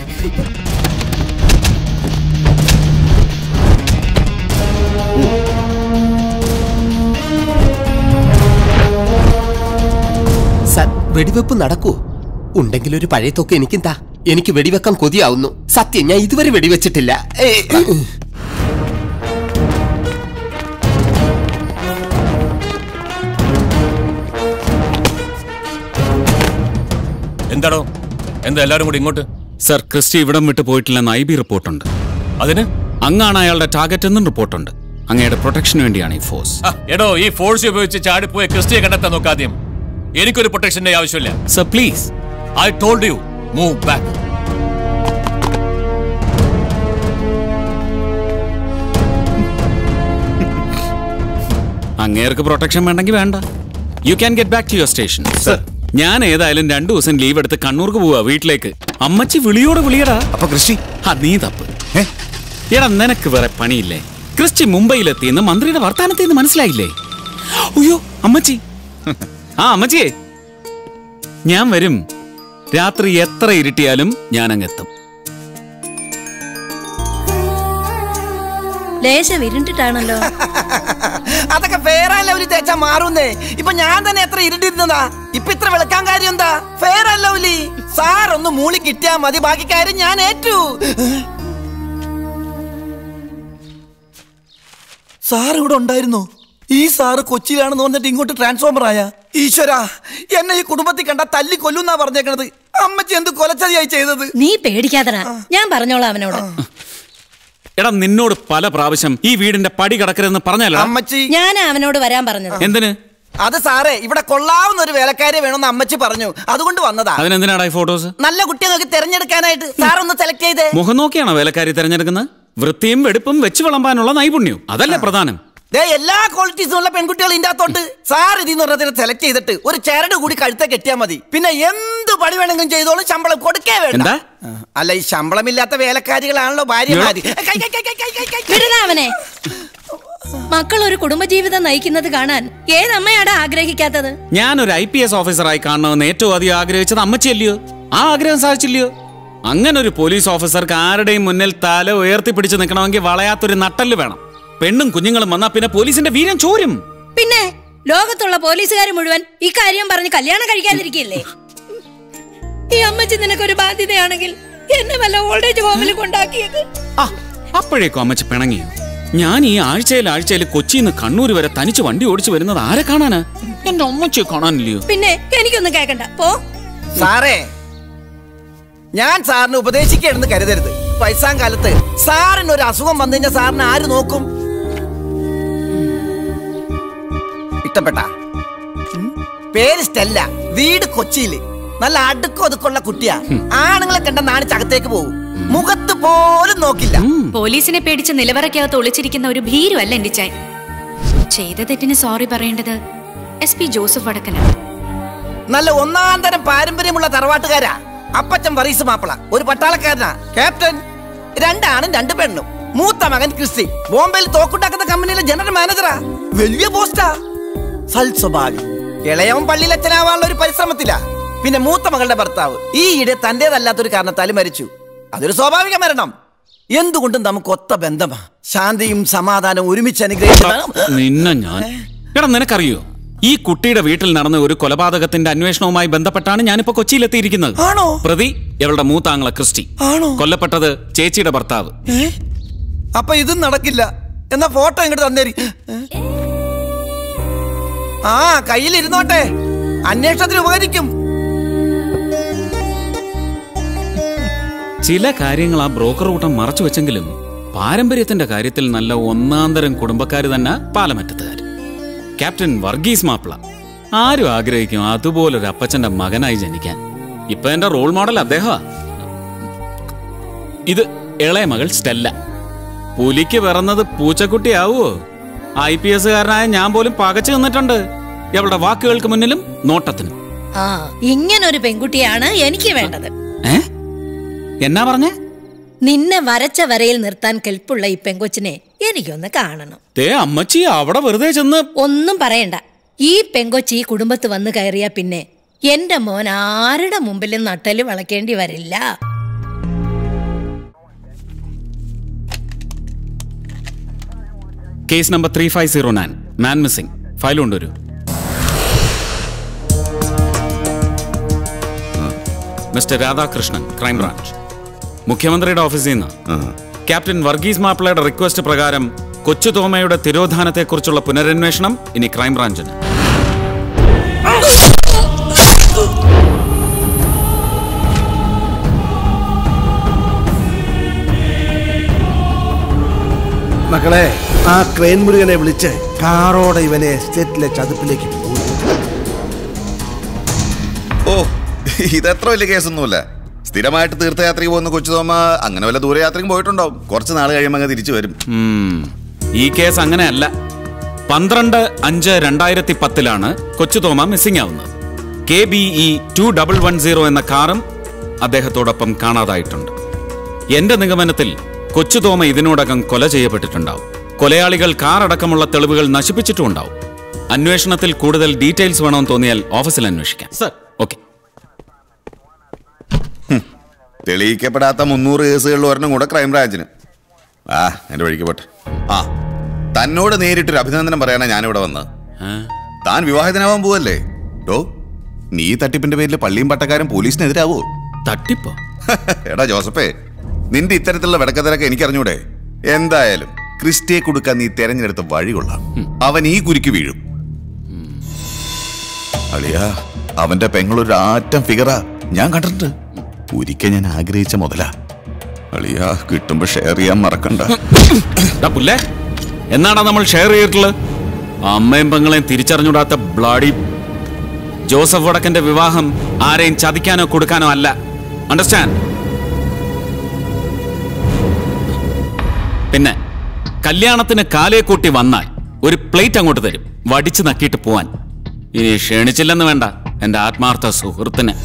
സാർ വെടിവെപ്പ് നടക്കൂ ഉണ്ടെങ്കിൽ ഒരു പഴയ തൊക്കെ എനിക്കും താ എനിക്ക് വെടിവെക്കാൻ കൊതിയാവുന്നു സത്യം ഞാൻ ഇതുവരെ വെടിവെച്ചിട്ടില്ല ഏയ്. എന്താടോ എന്താ എല്ലാരും കൂടി ഇങ്ങോട്ട് സർ ക്രിസ്റ്റി ഇവിടം വിട്ട് പോയിട്ടില്ലെന്ന് ഐ ബി റിപ്പോർട്ടുണ്ട് അതിന് അങ്ങാണ് അയാളുടെ ടാർഗറ്റ് എന്നും റിപ്പോർട്ടുണ്ട് അങ്ങയുടെ പ്രൊട്ടക്ഷന് വേണ്ടിയാണ് ഈ ഫോഴ്സ് ആ, എടോ ഈ ഫോഴ്സ് ഉപയോഗിച്ച് ചാടിപ്പോയ ക്രിസ്റ്റിയെ കണ്ടെത്താൻ നോക്കാദ്യം എനിക്കൊരു പ്രൊട്ടക്ഷന്റെ ആവശ്യമില്ല sir please I told you move back അങ്ങേർക്ക് പ്രൊട്ടക്ഷൻ വേണ്ടെങ്കിൽ വേണ്ട you can get back to your station ഞാൻ ഏതായാലും രണ്ടു ദിവസം ലീവ് എടുത്ത് കണ്ണൂർക്ക് പോവാ വീട്ടിലേക്ക് അമ്മച്ചി വിളിയോടെ വിളിയടാ അപ്പൊ കൃഷി ആ നീ തപ്പ് എടാ നിനക്ക് വേറെ പണിയില്ലേ ക്രിസ്റ്റി മുംബൈയിലെത്തിയെന്ന് മന്ത്രിയുടെ വർത്താനത്തിൽ നിന്ന് മനസ്സിലായില്ലേ അയ്യോ അമ്മച്ചി ആ അമ്മച്ചിയെ ഞാൻ വരും രാത്രി എത്ര ഇരുട്ടിയാലും ഞാൻ അങ്ങെത്തും ലേശം ഇരുണ്ടിട്ടാണല്ലോ അതൊക്കെ ഫെയർ ആൻഡ് ലവ്ലി തേച്ചാ മാറുന്നേ ഇപ്പൊ ഞാൻ തന്നെ എത്ര ഇരുണ്ടിരുന്നതാ ഇപ്പൊ ഇത്ര വെളുക്കാൻ കാര്യം എന്താ ഫെയർ ആൻഡ് ലവ്ലി സാർ ഒന്ന് മൂളി കിട്ടിയാ മതി ബാക്കി കാര്യം ഞാൻ ഏറ്റു സാർ ഇവിടെ ഉണ്ടായിരുന്നു ഈ സാറ് കൊച്ചിയിലാണെന്ന് പറഞ്ഞിട്ട് ഇങ്ങോട്ട് ട്രാൻസ്ഫോമർ ആയ ഈശ്വര എന്നെ ഈ കുടുംബത്തിൽ കണ്ട തല്ലി കൊല്ലുന്നാ പറഞ്ഞേക്കണത് അമ്മച്ചി എന്ത് കൊലച്ചതിയായി ചെയ്തത് നീ പേടിക്കാതടാ ഞാൻ പറഞ്ഞോളാം അവനോട് എടാ നിന്നോട് പല പ്രാവശ്യം ഈ വീടിന്റെ പടി കിടക്കരുതെന്ന് പറഞ്ഞല്ലോ അമ്മച്ചി ഞാൻ അവനോട് വരാൻ പറഞ്ഞത് എന്തിന് അത് സാറേ ഇവിടെ കൊള്ളാവുന്ന ഒരു വേലക്കാരെ വേണമെന്ന് അമ്മച്ചി പറഞ്ഞു അതുകൊണ്ട് വന്നതാ അതിനെന്തിനാടാ ഈ ഫോട്ടോസ് നല്ല കുട്ടിയെ നോക്കി തെരഞ്ഞെടുക്കാനായിട്ട് സാർ ഒന്ന് സെലക്ട് ചെയ്തേ മുഖം നോക്കിയാണോ വേലക്കാരി തിരഞ്ഞെടുക്കുന്നത് വൃത്തിയും വെടുപ്പും വെച്ച് വിളമ്പാനുള്ള നൈപുണ്യം അതല്ലേ പ്രധാനം ദേ എല്ലാ ക്വാളിറ്റീസും ഉള്ള പെൺകുട്ടികൾ ഇതിന്റെ അകത്തോട്ട് സാർ ഇതിന്ന് പറഞ്ഞതിനെ സെലക്ട് ചെയ്തിട്ട് ഒരു ചരട് കൂടി കഴുത്തെ കെട്ടിയാൽ മതി പിന്നെ എന്ത് പണി വേണമെങ്കിലും ചെയ്തോളും ശമ്പളം കൊടുക്കേ വേണ്ട എന്താ? അല്ല ഈ ശമ്പളമില്ലാത്ത വേലക്കാരികളാണല്ലോ ഭാര്യമാര് കൈ, കൈ, കൈ, കൈ, കൈ, കൈ, കൈ. വിടടാ അവനെ മക്കൾ ഒരു കുടുംബജീവിതം നയിക്കുന്നത് കാണാൻ ഏതമ്മയാടാ ആഗ്രഹിക്കാത്തത് ഞാനൊരു ഐ പി എസ് ഓഫീസറായി കാണണമെന്ന് ഏറ്റവും അധികം ആഗ്രഹിച്ചത് അമ്മച്ചിയല്ലയോ ആ ആഗ്രഹം സാധിച്ചില്ലയോ അങ്ങനെ ഒരു പോലീസ് ഓഫീസർക്ക് ആരുടെയും മുന്നിൽ തല ഉയർത്തിപ്പിടിച്ച് നിൽക്കണമെങ്കിൽ വളയാത്തൊരു നട്ടല് വേണം പെണ്ണും കുഞ്ഞുങ്ങളും വന്നാ പിന്നെ പോലീസിന്റെ വീരം ചോരും പിന്നെ ലോകത്തുള്ള പോലീസുകാർ മുഴുവൻ ഇക്കാര്യം പറഞ്ഞ് കല്യാണം കഴിക്കാതിരിക്കില്ലേ ഈ അമ്മച്ചി നിനക്കൊരു ബാധ്യതയാണെങ്കിൽ എന്നെ വല്ല ഓൾഡ് ഏജ് ഹോമിൽ കൊണ്ടാക്കിയത് അപ്പോഴേക്കും അമ്മച്ചി പിണങ്ങിയോ ഞാൻ ഈ ആഴ്ചയിൽ ആഴ്ചയിൽ കൊച്ചിയിൽ നിന്ന് കണ്ണൂർ വരെ തനിച്ച് വണ്ടി ഓടിച്ചു വരുന്നത് ആരെ കാണാനാ എന്റെ അമ്മച്ചിയെ കാണാനില്ലയോ പിന്നെ എനിക്കൊന്നും കേക്കണ്ട പോ സാറേ ഞാൻ സാറിന് ഉപദേശിക്കരുന്ന് കരുതരുത് വയസ്സാം കാലത്ത് സാറിന് ഒരു അസുഖം വന്നു കഴിഞ്ഞാൽ സാറിന് ആര് നോക്കും ഇഷ്ടപ്പെട്ട പേര് സ്റ്റെല്ല വീട് കൊച്ചിയില് നല്ല അടുക്കം ഒതുക്കുള്ള കുട്ടിയാ ആണുങ്ങളെ കണ്ട നാണിച്ചകത്തേക്ക് പോകും മുഖത്ത് പോലും നോക്കില്ല പോലീസിനെ പേടിച്ച് നിലവറയ്ക്കകത്ത് ഒളിച്ചിരിക്കുന്ന ഒരു ഭീരു അല്ല എന്റെ ചാൻ ചെയ്ത തെറ്റിന് സോറി പറയേണ്ടത് എസ് പി ജോസഫ് വടക്കനാണ് നല്ല ഒന്നാം തരം പാരമ്പര്യമുള്ള തറവാട്ടുകാരാ അപ്പച്ചൻ വറീസ് മാപ്പിള ഒരു പട്ടാളക്കാരനാ ക്യാപ്റ്റൻ രണ്ടാണും രണ്ട് പെണ്ണും മൂത്ത മകൻ ക്രിസ്റ്റി ബോംബെയിൽ തോക്കുണ്ടാക്കുന്ന കമ്പനിയിലെ ജനറൽ മാനേജറാ വലിയ പോസ്റ്റാ സൽ സ്വഭാവി ഇളയവൻ പള്ളിയിൽ അച്ഛനാവാനുള്ള ഒരു പരിശ്രമത്തിലാ പിന്നെ മൂത്ത മകളുടെ ഭർത്താവ് ഈ ഇടെ തന്റേതല്ലാത്തൊരു കാരണത്താൽ മരിച്ചു അതൊരു സ്വാഭാവിക മരണം എന്തുകൊണ്ടും നമുക്ക് ഒത്ത ബന്ധമാ ശാന്തിയും സമാധാനവും ഒരുമിച്ച് അനുഗ്രഹിച്ചതാണ് നിന്നെ ഞാൻ എടാ നിനക്കറിയോ ഈ കുട്ടിയുടെ വീട്ടിൽ നടന്ന ഒരു കൊലപാതകത്തിന്റെ അന്വേഷണവുമായി ബന്ധപ്പെട്ടാണ് ഞാനിപ്പോ കൊച്ചിയിലെത്തിയിരിക്കുന്നത് ആണോ പ്രതി ഇവളുടെ മൂത്താങ്ങള ക്രിസ്റ്റി ആണോ കൊല്ലപ്പെട്ടത് ചേച്ചിയുടെ ഭർത്താവ് ഏ? അപ്പൊ ഇതും നടക്കില്ല എന്നാ ഫോട്ടോ ഇങ്ങോട്ട് തന്നേരി ആ കയ്യിലിരുന്നോട്ടെ അന്വേഷണത്തിന് ഉപകരിക്കും ചില കാര്യങ്ങൾ ആ ബ്രോക്കർ കൂട്ടം മറച്ചു വെച്ചെങ്കിലും പാരമ്പര്യത്തിന്റെ കാര്യത്തിൽ നല്ല ഒന്നാന്തരം കുടുംബക്കാർ തന്നെ പാലമറ്റത്തുകാർ ക്യാപ്റ്റൻ വർഗീസ് മാപ്പിള ആരും ആഗ്രഹിക്കും അതുപോലൊരു അപ്പച്ചന്റെ മകനായി ജനിക്കാൻ ഇപ്പൊ എന്റെ റോൾ മോഡൽ അദ്ദേഹമാ ഇത് ഇളയ മകൾ സ്റ്റെല്ല പുലിക്ക് പിറന്നത് പൂച്ചക്കുട്ടിയാവോ ഐ പി എസുകാരനായ ഞാൻ പോലും പകച്ചു നിന്നിട്ടുണ്ട് എവളുടെ വാക്കുകൾക്ക് മുന്നിലും നോട്ടത്തിനും ആ ഇങ്ങനൊരു പെൺകുട്ടിയാണ് എനിക്ക് വേണ്ടത് ഏ എന്നാ പറഞ്ഞേ നിന്നെ വരച്ച വരയിൽ നിർത്താൻ കെൽപ്പുള്ള ഈ പെങ്കൊച്ചിനെ എനിക്കൊന്ന് കാണണം ദേ അമ്മച്ചി അവിടെ വെറുതെ ചെന്ന് ഒന്നും പറയണ്ട ഈ പെങ്കൊച്ചി ഈ കുടുംബത്ത് വന്ന് കയറിയ പിന്നെ എന്റെ മോൻ ആരുടെ മുമ്പിലും നട്ടല് വളയ്ക്കേണ്ടി വരില്ല case number three five zero nine man missing file കൊണ്ടുവരൂ മിസ്റ്റർ രാധാകൃഷ്ണൻ ക്രൈംബ്രാഞ്ച് മുഖ്യമന്ത്രിയുടെ ഓഫീസിൽ നിന്ന് ക്യാപ്റ്റൻ വർഗീസ് മാപ്പിളയുടെ റിക്വസ്റ്റ് പ്രകാരം കൊച്ചു തോമയുടെ തിരോധാനത്തെക്കുറിച്ചുള്ള പുനരന്വേഷണം ഇനി ക്രൈംബ്രാഞ്ചിന് മക്കളെ ആ ക്രെയിൻ മുരുകനെ വിളിച്ച് കാറോടെ ഇവനെ എസ്റ്റേറ്റിലെ ചതുപ്പിലേക്ക് പോയി ഓ ഇതെത്ര വലിയ കേസൊന്നുമില്ല സ്ഥിരമായിട്ട് തീർത്ഥയാത്രയ്ക്ക് പോകുന്ന കൊച്ചുതോമ അങ്ങനെ വല്ല ദൂരയാത്രയ്ക്കും പോയിട്ടുണ്ടാവും കുറച്ച് നാൾ കഴിയുമ്പോൾ അങ്ങ് തിരിച്ചു വരും ഉം. ഈ കേസ് അങ്ങനെയല്ല പന്ത്രണ്ട് അഞ്ച് രണ്ടായിരത്തി പത്തിലാണ് കൊച്ചു തോമ മിസ്സിംഗ് ആവുന്നത് K B E two double one zero എന്ന കാറും അദ്ദേഹത്തോടൊപ്പം കാണാതായിട്ടുണ്ട് എന്റെ നിഗമനത്തിൽ കൊച്ചു തോമ ഇതിനോടകം കൊല ചെയ്യപ്പെട്ടിട്ടുണ്ടാവും കൊലയാളികൾ കാർ അടക്കമുള്ള തെളിവുകൾ നശിപ്പിച്ചിട്ടുണ്ടാവും അന്വേഷണത്തിൽ കൂടുതൽ ഡീറ്റെയിൽസ് വേണമെന്ന് തോന്നിയാൽ ഓഫീസിൽ അന്വേഷിക്കാം സർ ഓക്കെ തെളിയിക്കപ്പെടാത്ത മുന്നൂറ് കേസുകളിൽ ഒരെണ്ണം കൂടെ ക്രൈംബ്രാഞ്ചിന് ആ എന്റെ വഴിക്ക് പോട്ടെ ആ തന്നോട് നേരിട്ടൊരു അഭിനന്ദനം പറയാനാ ഞാനിവിടെ വന്നത് താൻ വിവാഹിതനാവാൻ പോവല്ലേ ഡോ നീ ഈ തട്ടിപ്പിന്റെ പേരിൽ പള്ളിയും പട്ടക്കാരും പോലീസിനെതിരാവോ തട്ടിപ്പോ എടാ ജോസഫേ നിന്റെ ഇത്തരത്തിലുള്ള വെടക്കത്തിലൊക്കെ എനിക്കറിഞ്ഞൂടെ എന്തായാലും ക്രിസ്റ്റിയെ കൊടുക്കാൻ നീ തെരഞ്ഞെടുത്ത വഴി കൊള്ളാം അവൻ ഈ കുരുക്ക് വീഴും അളിയാ അവന്റെ പെങ്ങളൊരു ആറ്റം ഫിഗറാ ഞാൻ കണ്ടിട്ടുണ്ട് ഒരിക്കൽ ഞാൻ ആഗ്രഹിച്ച മുതലാ അളിയാ കിട്ടുമ്പോ ഷെയർ ചെയ്യാൻ മറക്കണ്ട ടാ പുല്ലേ എന്നാടാ നമ്മൾ ഷെയർ ചെയ്തിട്ടുള്ളത് അമ്മയും പെങ്ങളെയും തിരിച്ചറിഞ്ഞൂടാത്ത ബ്ലാഡി ജോസഫ് വടക്കന്റെ വിവാഹം ആരെയും ചതിക്കാനോ കൊടുക്കാനോ അല്ല അണ്ടർസ്റ്റാൻഡ് പിന്നെ കല്യാണത്തിന് കാലേ കൂട്ടി വന്നാൽ ഒരു പ്ലേറ്റ് അങ്ങോട്ട് തരും വടിച്ചു നക്കിയിട്ട് പോവാൻ ഇനി ക്ഷണിച്ചില്ലെന്ന് വേണ്ട എന്റെ ആത്മാർത്ഥ സുഹൃത്തിന്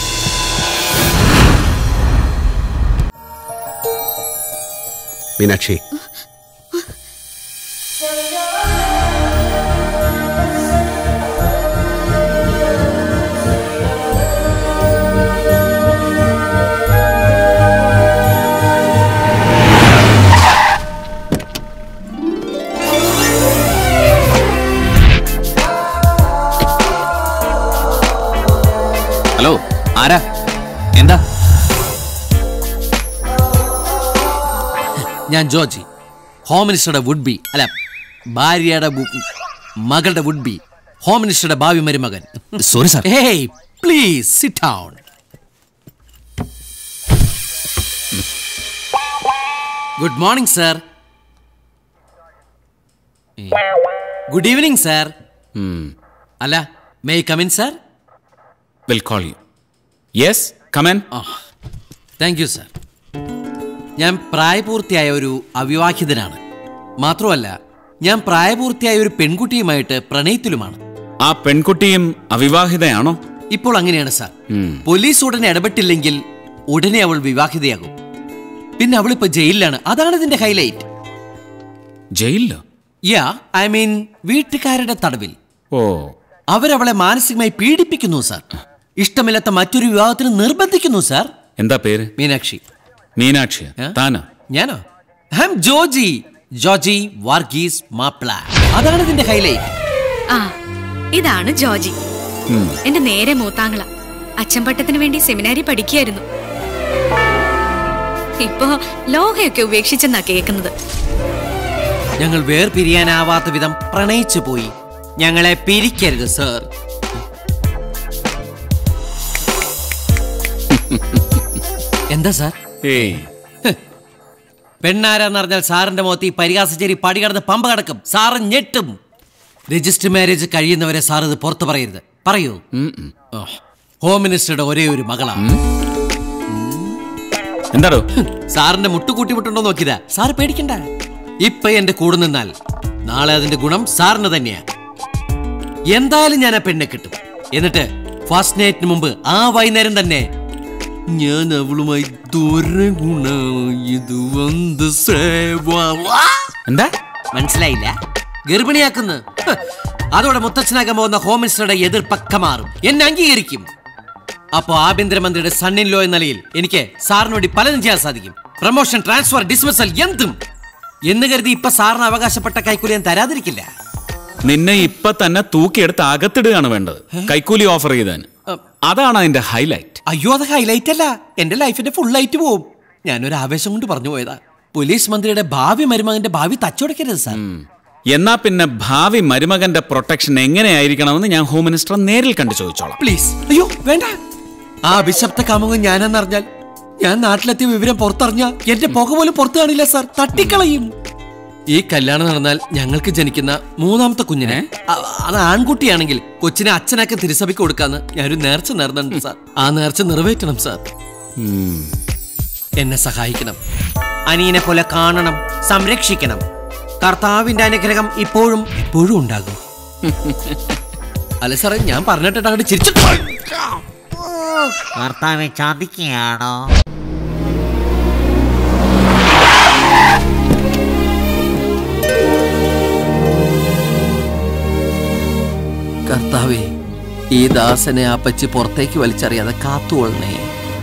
മീനാക്ഷി ഹലോ ആരാ എന്താ ഞാൻ ജോർജി ഹോം മിനിസ്റ്ററുടെ വുഡ് ബി അല്ല ഭാര്യയുടെ ബു- മകളുടെ വുഡ് ബി ഹോം മിനിസ്റ്ററുടെ ഭാവി മരുമകൻ sorry sir hey please sit down good morning sir good evening sir അല്ല may come in sir will call you yes come on thank you sir ഞാൻ പ്രായപൂർത്തിയായ ഒരു അവിവാഹിതനാണ് മാത്രമല്ല ഞാൻ പ്രായപൂർത്തിയായ ഒരു പെൺകുട്ടിയുമായിട്ട് പ്രണയത്തിലുമാണ് ആ പെൺകുട്ടിയും അവിവാഹിതയാണോ ഇപ്പോൾ അങ്ങനെയാണ് സാർ ഉം. പോലീസ് ഉടനെ ഇടപെട്ടില്ലെങ്കിൽ ഉടനെ അവൾ വിവാഹിതയാകും പിന്നെ അവളിപ്പോ ജയിലിലാണ് അതാണ് ഇതിന്റെ ഹൈലൈറ്റ് ജയിലിലോ യാ ഐ മീൻ വീട്ടുകാരുടെ തടവിൽ ഓ അവരവളെ മാനസികമായി പീഡിപ്പിക്കുന്നു സാർ ഇഷ്ടമില്ലാത്ത മറ്റൊരു വിവാഹത്തിന് നിർബന്ധിക്കുന്നു സാർ എന്താ പേര് മീനാക്ഷി മീനാക്ഷി താനോ ഞാനോ ഹം ജോജി ജോജി വർഗീസ് മാപ്ല അതാണ് ഇതിന്റെ ഹൈലൈറ്റ് ആ ഇതാണ് ജോജി എന്റെ നേരെ മൂത്താങ്ങള അച്ചമ്പട്ടത്തിന് വേണ്ടി സെമിനാരി പഠിക്കുകയായിരുന്നു ഇപ്പോ ലോഹയൊക്കെ ഉപേക്ഷിച്ചെന്നാ കേൾക്കുന്നത് ഞങ്ങൾ വേർപിരിയാനാവാത്ത വിധം പ്രണയിച്ചു പോയി ഞങ്ങളെ പിരിക്കരുത് സർ എന്താ സാർ ഏയ് പെണ്ണാരാന്ന് പറഞ്ഞാൽ സാറിന്റെ മുഖത്ത് ഈ പരിഹാസച്ചേരി പടി കടന്ന് പമ്പ കടക്കും സാറ് ഞെട്ടും രജിസ്റ്റർ മാരേജ് കഴിയുന്നവരെ സാർ ഇത് പുറത്തു പറയരുത് പറയൂ ഓ, ഹോം മിനിസ്റ്ററുടെ ഒരേ ഒരു മകളാ എന്താടോ സാറിന്റെ മുട്ടുകൂട്ടി വിട്ടുണ്ടോ നോക്കിയതാ സാർ പേടിക്കണ്ട ഇപ്പൊ എന്റെ കൂടെ നിന്നാൽ നാളെ അതിന്റെ ഗുണം സാറിന് തന്നെയാ എന്തായാലും ഞാൻ ആ പെണ്ണെ കിട്ടും എന്നിട്ട് ഫസ്റ്റ് നൈറ്റിന് മുമ്പ് ആ വൈകുന്നേരം തന്നെ ഞാൻ അവളുമായി ദൂരം ഗുണ ഇത് വന്ന് സേവാ എന്താ മനസ്സിലായില്ല ഗർഭിണിയാക്കുന്നു ഹ്. അതോടെ മുത്തച്ഛനാകാൻ പോകുന്ന ഹോം മിനിസ്റ്ററുടെ എതിർപ്പക്ക മാറും എന്നെ അംഗീകരിക്കും അപ്പോ ആഭ്യന്തരമന്ത്രിയുടെ സണ്ണിൻ ലോ എന്ന നിലയിൽ എനിക്ക് സാറിന് വേണ്ടി പലതും ചെയ്യാൻ സാധിക്കും പ്രൊമോഷൻ ട്രാൻസ്ഫർ ഡിസ്മിസൽ എന്തും എന്ന് കരുതി ഇപ്പൊ സാറിന് അവകാശപ്പെട്ട കൈക്കൂലി ഞാൻ തരാതിരിക്കില്ല നിന്നെ ഇപ്പൊ തന്നെ തൂക്കിയെടുത്ത് അകത്തിടുകയാണ് വേണ്ടത് കൈക്കൂലി ഓഫർ ചെയ്താൻ അതാണ് അതിന്റെ ഹൈലൈറ്റ് അയ്യോ അത് ഹൈലൈറ്റ് അല്ല എന്റെ ലൈഫിന്റെ ഫുൾ ലൈറ്റ് പോവും ഞാനൊരു ആവേശം കൊണ്ട് പറഞ്ഞു പോയതാ പോലീസ് മന്ത്രിയുടെ ഭാവി മരുമകന്റെ ഭാവി തച്ചുടക്കരുത് സാർ എന്നാ പിന്നെ ഭാവി മരുമകന്റെ പ്രൊട്ടക്ഷൻ എങ്ങനെയായിരിക്കണമെന്ന് ഞാൻ ഹോം മിനിസ്റ്റർ നേരിൽ കണ്ടു ചോദിച്ചോളാം പ്ലീസ് അയ്യോ വേണ്ട ആ അഭിശപ്ത കാമുകൻ ഞാനെന്നറിഞ്ഞാൽ ഞാൻ നാട്ടിലെത്തിയ വിവരം പുറത്തറിഞ്ഞ എന്റെ പുക പോലും പുറത്തു കാണില്ല സാർ തട്ടിക്കളയും ഈ കല്യാണം നടന്നാൽ ഞങ്ങൾക്ക് ജനിക്കുന്ന മൂന്നാമത്തെ കുഞ്ഞിനെ അ- അത് ആൺകുട്ടിയാണെങ്കിൽ കൊച്ചിനെ അച്ഛനാക്കി തിരുസഭയ്ക്ക് കൊടുക്കാന്ന് ഞാനൊരു നേർച്ച നേർന്നുണ്ട് സാർ ആ നേർച്ച നിറവേറ്റണം സാർ എന്നെ സഹായിക്കണം അനിയനെ പോലെ കാണണം സംരക്ഷിക്കണം കർത്താവിന്റെ അനുഗ്രഹം ഇപ്പോഴും എപ്പോഴും ഉണ്ടാകും അല്ല സാറേ ഞാൻ പറഞ്ഞിട്ട് അങ്ങോട്ട് ചിരിച്ചു ഭർത്താവെ ചതിക്കുകയാണോ കർത്താവേ ഈ ദാസനെ അപ്പച്ചി പുറത്തേക്ക് വലിച്ചറിയാതെ കാത്തുകൊള്ളണേ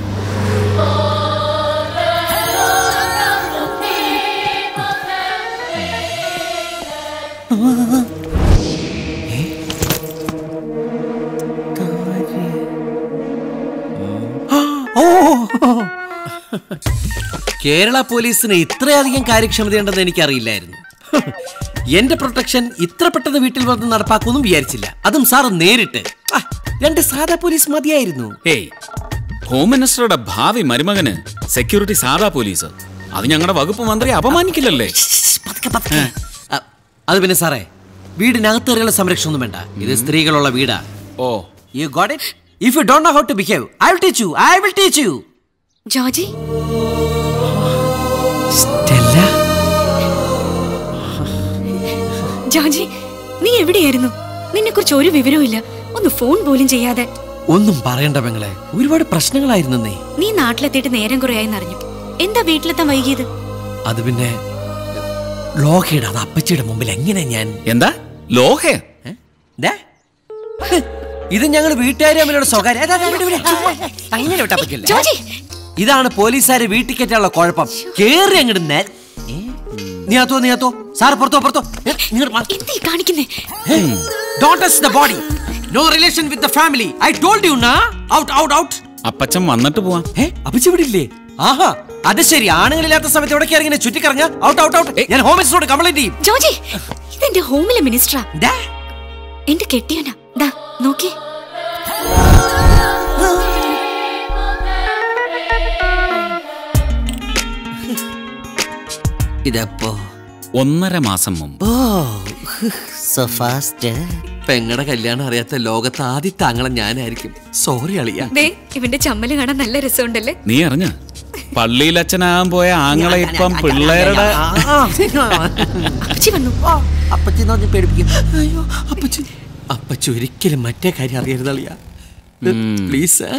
കേരള പോലീസിന് ഇത്രയധികം കാര്യക്ഷമതയുണ്ടെന്ന് എനിക്കറിയില്ലായിരുന്നു എന്റെ പ്രൊട്ടക്ഷൻ ഇത്ര പെട്ടെന്ന് വീട്ടിൽ വന്ന് നടപ്പാക്കുമെന്നും വിചാരിച്ചില്ല അതും സാർ നേരിട്ട് ആ, രണ്ട് സാധാ പോലീസ് മതിയായിരുന്നു ഏയ് ഹോം മിനിസ്റ്ററുടെ ഭാവി മരുമകന് സെക്യൂരിറ്റി സാധാ പോലീസ് അത് ഞങ്ങളുടെ വകുപ്പ് മന്ത്രി അപമാനിക്കില്ലല്ലേ ആ, അത് പിന്നെ സാറേ വീടിനകത്ത് കയറിയുള്ള സംരക്ഷണം ഒന്നും വേണ്ട ഇത് സ്ത്രീകളുള്ള വീടാ oh you got it if you don't know how to behave I will teach you I will teach you Joji Joji നീ എവിടെയായിരുന്നു നിന്നെ കുറിച്ച് ഒരു വിവരവും ഇല്ല ഒന്ന് ഫോൺ പോലും ചെയ്യാതെ ഒന്നും പറയണ്ട പെങ്ങളെ ഒരുപാട് പ്രശ്നങ്ങളായിരുന്നേ നീ നാട്ടിലെത്തിയിട്ട് നേരം കുറയായി അറിഞ്ഞു എന്താ വീട്ടിലെത്താൻ വൈകിയത് അത് പിന്നെ ലോഹയുടെ അത് അപ്പച്ചിയുടെ മുമ്പിൽ എങ്ങനെ ഞാൻ എന്താ ലോഹ ദേ, ഹ്, ഇത് ഞങ്ങൾ വീട്ടുകാരെ തമ്മിലുള്ള സ്വകാര്യ അതാ, അതാ, വിട്, വിട്. അങ്ങനെ വിട്ടാ പറ്റില്ല ഇതാണ് പോലീസുകാരെ വീട്ടിൽ കയറ്റാനുള്ള കുഴപ്പം കേറി അങ്ങോട്ട് നേ ഏ? നീ അത്തോ നീ അത്തോ സാർ പുറത്തോ പുറത്തോ കാണിക്കുന്നേ don't touch the body no relation with the family I told you നാ ഔട്ട് ഔട്ട് ഔട്ട് അപ്പച്ചൻ വന്നിട്ട് പോവാം ഏ അപ്പച്ചി ഇവിടെ ഇല്ലേ ആഹാ അത് ശരി ആണുങ്ങളില്ലാത്ത സമയത്ത് ഇവിടെ കയറി ഇങ്ങനെ ചുറ്റിക്കറങ്ങ ഔട്ട് ഔട്ട് ഔട്ട് ഞാൻ ഹോം മിനിസ്റ്ററോട് കംപ്ലൈന്റ് ചെയ്യും ജോജി ഇതെന്റെ ഹോമിലെ മിനിസ്റ്ററാ എന്റെ കെട്ടിയനാ ദാ നോക്കി ഇതപ്പോ ഒന്നര മാസം മുമ്പ് ഓ സോ ഫാസ്റ്റ് പെങ്ങടെ കല്യാണം അറിയാത്ത ലോകത്ത് ആദ്യത്തെ ആങ്ങളെ ഞാനായിരിക്കും സോറി അളിയ ദേ ഇവന്റെ ചമ്മല് കാണാൻ നല്ല രസമുണ്ടല്ലേ നീ അറിഞ്ഞ പള്ളിയിലച്ഛനാകാൻ പോയ ആങ്ങളെ ഇപ്പം പിള്ളേരുടെ അപ്പച്ചി വന്നു അപ്പച്ചി പേടിപ്പിക്കും അയ്യോ അപ്പച്ചി അപ്പച്ചി ഒരിക്കലും മറ്റേ കാര്യം അറിയരുത് അളിയ പ്ലീസ്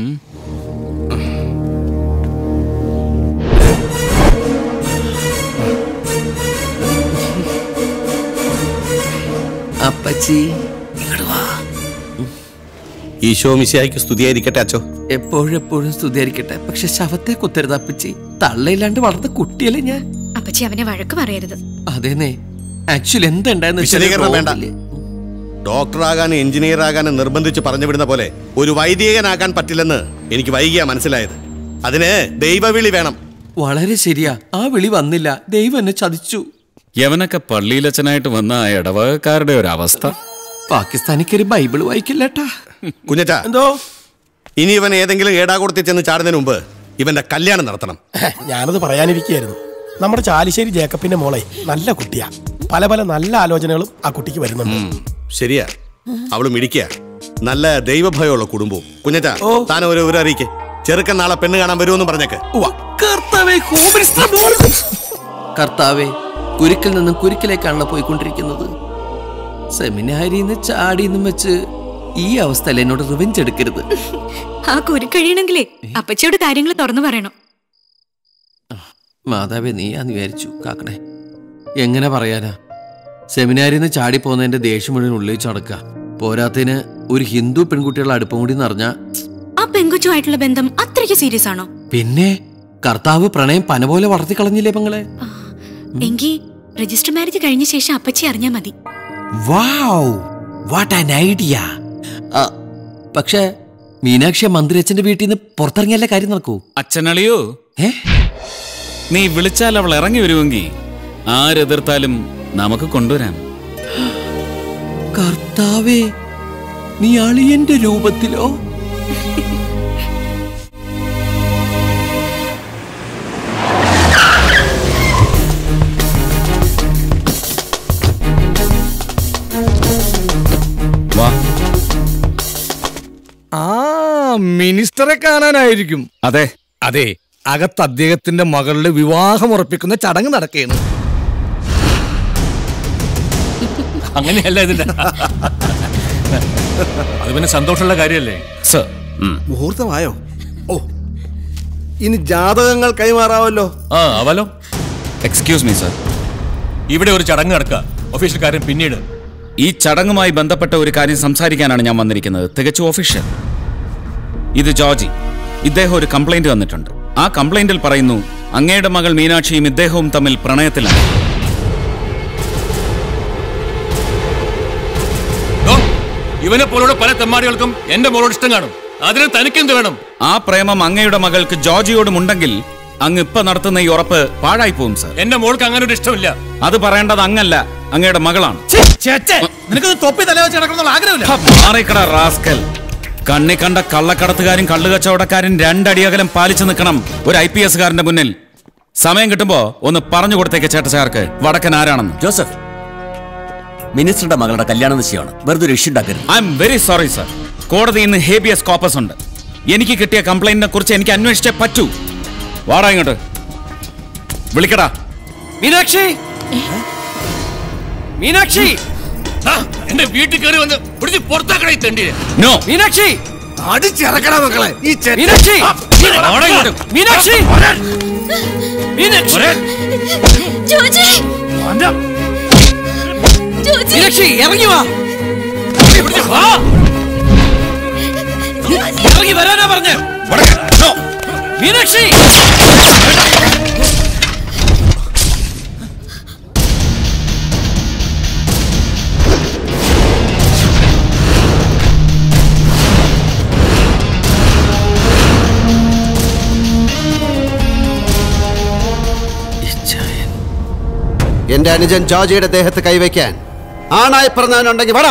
അപ്പച്ചി ഈശോ മിശിയായിക്ക് സ്തുതിയായിരിക്കട്ടെ അച്ചോ എപ്പോഴും എപ്പോഴും സ്തുതിയായിരിക്കട്ടെ പക്ഷെ ശവത്തെ കുത്തരുത് അപ്പച്ചി തള്ളയില്ലാണ്ട് വളർന്ന കുട്ടിയല്ലേ ഞാൻ അപ്പച്ചി അവനെ വഴക്ക് പറയരുത് അതേനെ ആക്ച്വലി എന്തുണ്ടായെന്ന് വെച്ചാല് വിശദീകരണം വേണ്ട റോഡില് ഡോക്ടറാകാനും എഞ്ചിനീയർ ആകാനും നിർബന്ധിച്ച് പറഞ്ഞു വിടുന്ന പോലെ ഒരു വൈദികനാകാൻ പറ്റില്ലെന്ന് എനിക്ക് വൈകിയാ മനസ്സിലായത് അതിന് ദൈവവിളി വേണം വളരെ ശരിയാ ആ വിളി വന്നില്ല ദൈവം എന്നെ ചതിച്ചു യവനൊക്കെ പള്ളിയിലച്ഛനായിട്ട് വന്ന ആ ഇടവകക്കാരുടെ ഒരു അവസ്ഥ പാകിസ്ഥാനിക്കൊരു ബൈബിൾ വായിക്കില്ലട്ടാ കുഞ്ഞറ്റാ എന്തോ ഇനി ഇവൻ ഏതെങ്കിലും ഏടാകൂടത്തിൽ ചെന്ന് ചാടുന്നതിന് മുമ്പ് ഇവന്റെ കല്യാണം നടത്തണം ഞാനത് പറയാനിരിക്കുകയായിരുന്നു നമ്മുടെ ചാലിശ്ശേരി ജേക്കബിന്റെ മോളെ നല്ല കുട്ടിയാ പല പല നല്ല ആലോചനകളും ആ കുട്ടിക്ക് വരുന്നുണ്ട് ശരിയാ അവള് മിടിക്കുക നല്ല ദൈവഭയമുള്ള കുടുംബവും കുഞ്ഞറ്റാ താൻ ഒരു വിവരം അറിയിക്കേ ചെറുക്കൻ നാളെ പെണ്ണ് കാണാൻ വരുമെന്ന് പറഞ്ഞേക്ക് കർത്താവേ കർത്താവേ കുരുക്കിൽ നിന്നും കുരുക്കിലേക്കാണല്ലോ പോയിക്കൊണ്ടിരിക്കുന്നത് സെമിനാരിന്ന് ചാടിന്നും വെച്ച് ഈ അവസ്ഥയിൽ എന്നോട് റിവെഞ്ച് എടുക്കരുത് ആ കുരുക്കഴിയണമെങ്കിലേ അപ്പച്ചിയോട് കാര്യങ്ങൾ തുറന്നു പറയണം മാതാവേ നീയാന്ന് വിചാരിച്ചു കാക്കണേ എങ്ങനെ പറയാനാ സെമിനാരിന്ന് ചാടി പോകുന്നതിന്റെ ദേഷ്യം മുഴുവൻ ഉള്ളിൽ ചടക്കുക പോരാത്തതിന് ഒരു ഹിന്ദു പെൺകുട്ടികളുടെ അടുപ്പം കൂടി നിറഞ്ഞ ആ പെങ്കുച്ചുമായിട്ടുള്ള ബന്ധം അത്രയ്ക്ക് സീരിയസ് ആണോ പിന്നെ കർത്താവ് പ്രണയം പന പോലെ വളർത്തിക്കളഞ്ഞില്ലേ പെങ്ങളെ എങ്കി രജിസ്റ്റർ മാരേജ് കഴിഞ്ഞ ശേഷം അപ്പച്ചി അറിഞ്ഞാ മതി വാവ് വാട്ട് ആൻ ഐഡിയ പക്ഷേ മീനാക്ഷി മന്ത്രിയച്ഛന്റെ വീട്ടിൽ നിന്ന് പുറത്തിറങ്ങിയല്ലേ കാര്യം നടക്കൂ അച്ഛനളിയോ ഏ നീ വിളിച്ചാൽ അവൾ ഇറങ്ങി വരുമെങ്കിൽ ആരെതിർത്താലും നമുക്ക് കൊണ്ടുവരാം കർത്താവേ നീ അളിയന്റെ രൂപത്തിലോ വാ ആ മിനിസ്റ്ററെ കാണാനായിരിക്കും അതെ അതെ അകത്ത് അദ്ദേഹത്തിന്റെ മകളുടെ വിവാഹം ഉറപ്പിക്കുന്ന ചടങ്ങ് നടക്കുകയാണ് അങ്ങനെയല്ല ഇതിന്റെ അത് പിന്നെ സന്തോഷമുള്ള കാര്യമല്ലേ സർ മുഹൂർത്തമായോ ഓ ഇനി ജാതകങ്ങൾ കൈമാറാവല്ലോ ആ അവലോ എക്സ്ക്യൂസ് മീ സർ ഇവിടെ ഒരു ചടങ്ങ് നടക്കുക ഒഫീഷ്യൽ കാര്യം പിന്നീട് ഈ ചടങ്ങുമായി ബന്ധപ്പെട്ട ഒരു കാര്യം സംസാരിക്കാനാണ് ഞാൻ വന്നിരിക്കുന്നത് തികച്ചും ഒഫീഷ്യൽ ഇത് ജോർജി ഇദ്ദേഹം ഒരു കംപ്ലൈന്റ് വന്നിട്ടുണ്ട് ആ കംപ്ലൈന്റിൽ പറയുന്നു അങ്ങയുടെ മകൾ മീനാക്ഷിയും ഇദ്ദേഹവും തമ്മിൽ പ്രണയത്തിലാണ് ദോ, ഇവനെ പോലുള്ള പല തെമ്മാടികൾക്കും എന്റെ മോളോട് ഇഷ്ടം കാണും അതിന് തനിക്കെന്ത് വേണം ആ പ്രേമം അങ്ങയുടെ മകൾക്ക് ജോർജിയോടും ഉണ്ടെങ്കിൽ അങ്ങ് ഇപ്പൊ നടത്തുന്ന ഈ ഉറപ്പ് പാഴായി പോകും സർ എന്റെ മോൾക്ക് അങ്ങനെ ഒരു ഇഷ്ടമില്ല അത് പറയേണ്ടത് അങ്ങല്ല അങ്ങയുടെ മകളാണ് നിനക്ക് തൊപ്പി തല വെച്ച് കിടക്കണമെന്നുള്ള ആഗ്രഹമില്ല മാറിക്കട റാസ്കൽ കണ്ണി കണ്ട കള്ളക്കടത്തുകാരും കള്ളുകച്ചവടക്കാരും രണ്ടടിയകലം പാലിച്ചു നിൽക്കണം ഒരു ഐ പി എസ്കാരന്റെ മുന്നിൽ സമയം കിട്ടുമ്പോ ഒന്ന് പറഞ്ഞു കൊടുത്തേക്ക് ചേട്ടച്ചാർക്ക് വടക്കൻ ആരാണെന്ന് ജോസഫ് മിനിസ്റ്ററുടെ മകളുടെ കല്യാണ നിശ്ചയമാണ് വെറുതെ ഒരു ഇഷ്യൂ ഉണ്ടാക്കരുത് I'm very sorry sir കോടതി ഇന്ന് ഹേബിയസ് കോപ്പസ് ഉണ്ട് എനിക്ക് കിട്ടിയ കംപ്ലൈന്റിനെ കുറിച്ച് എനിക്ക് അന്വേഷിച്ചേ പറ്റൂ വാടാ ഇങ്ങോട്ട് വിളിക്കടാ മീനാക്ഷി മീനാക്ഷി എന്റെ വീട്ടിൽ കയറി വന്ന് പിടിച്ച് പുറത്താക്കണ ഈ തെണ്ടിയെ നോ മീനാക്ഷി അടിച്ചിറക്കണ മക്കളെ ഈ ചെ- മീനാക്ഷി വാടാ ഇങ്ങോട്ട്. മീനാക്ഷി മീനാക്ഷി ജോജി ജോജി മീനാക്ഷി ഇറങ്ങി വാ വാ. ഇറങ്ങി വരാനാ പറഞ്ഞ മീനാക്ഷി എന്റെ അനുജൻ ജോർജിയുടെ ദേഹത്ത് കൈവയ്ക്കാൻ ആണായി പറഞ്ഞവനുണ്ടെങ്കിൽ വടാ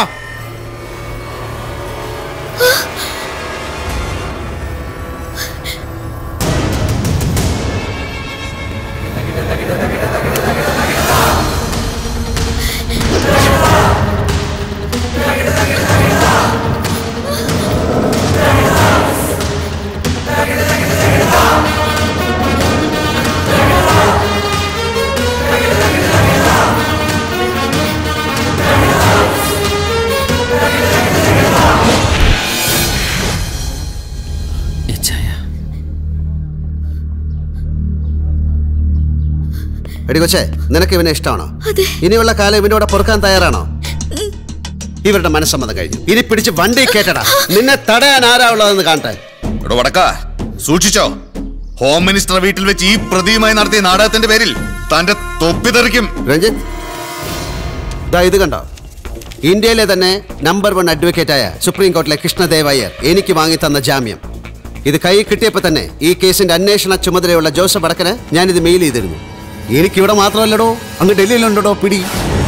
എടി കൊച്ചേ നിനക്ക് ഇവനെ ഇഷ്ടമാണോ ഇനിയുള്ള കാലം ഇവന്റെ കൂടെ പൊറുക്കാൻ തയ്യാറാണോ ഇവരുടെ മനസ്സമ്മതം കഴിഞ്ഞു ഇനി പിടിച്ച് വണ്ടി കേട്ടടാ നിന്നെ തടയാൻ ആരാ ഉള്ളതെന്ന് കാണട്ടെ എടോ വടക്ക സൂക്ഷിച്ചോ ഹോം മിനിസ്റ്റർ വീട്ടിൽ വെച്ച് ഈ പ്രതിയുമായി നടത്തിയ നാടകത്തിന്റെ പേരിൽ തന്റെ തൊപ്പി തെറിക്കും രഞ്ജിത്ത് ദാ ഇത് കണ്ടോ ഇന്ത്യയിലെ തന്നെ നമ്പർ വൺ അഡ്വക്കേറ്റായ സുപ്രീം കോർട്ടിലെ കൃഷ്ണദേവ് അയ്യർ എനിക്ക് വാങ്ങി തന്ന ജാമ്യം ഇത് കൈ കിട്ടിയപ്പോൾ തന്നെ ഈ കേസിന്റെ അന്വേഷണ ചുമതലയുള്ള ജോസഫ് വടക്കന് ഞാനിത് മെയിൽ ചെയ്തിരുന്നു എനിക്കിവിടെ മാത്രമല്ലടോ അങ്ങ് ഡൽഹിയിലുണ്ടോ പിടി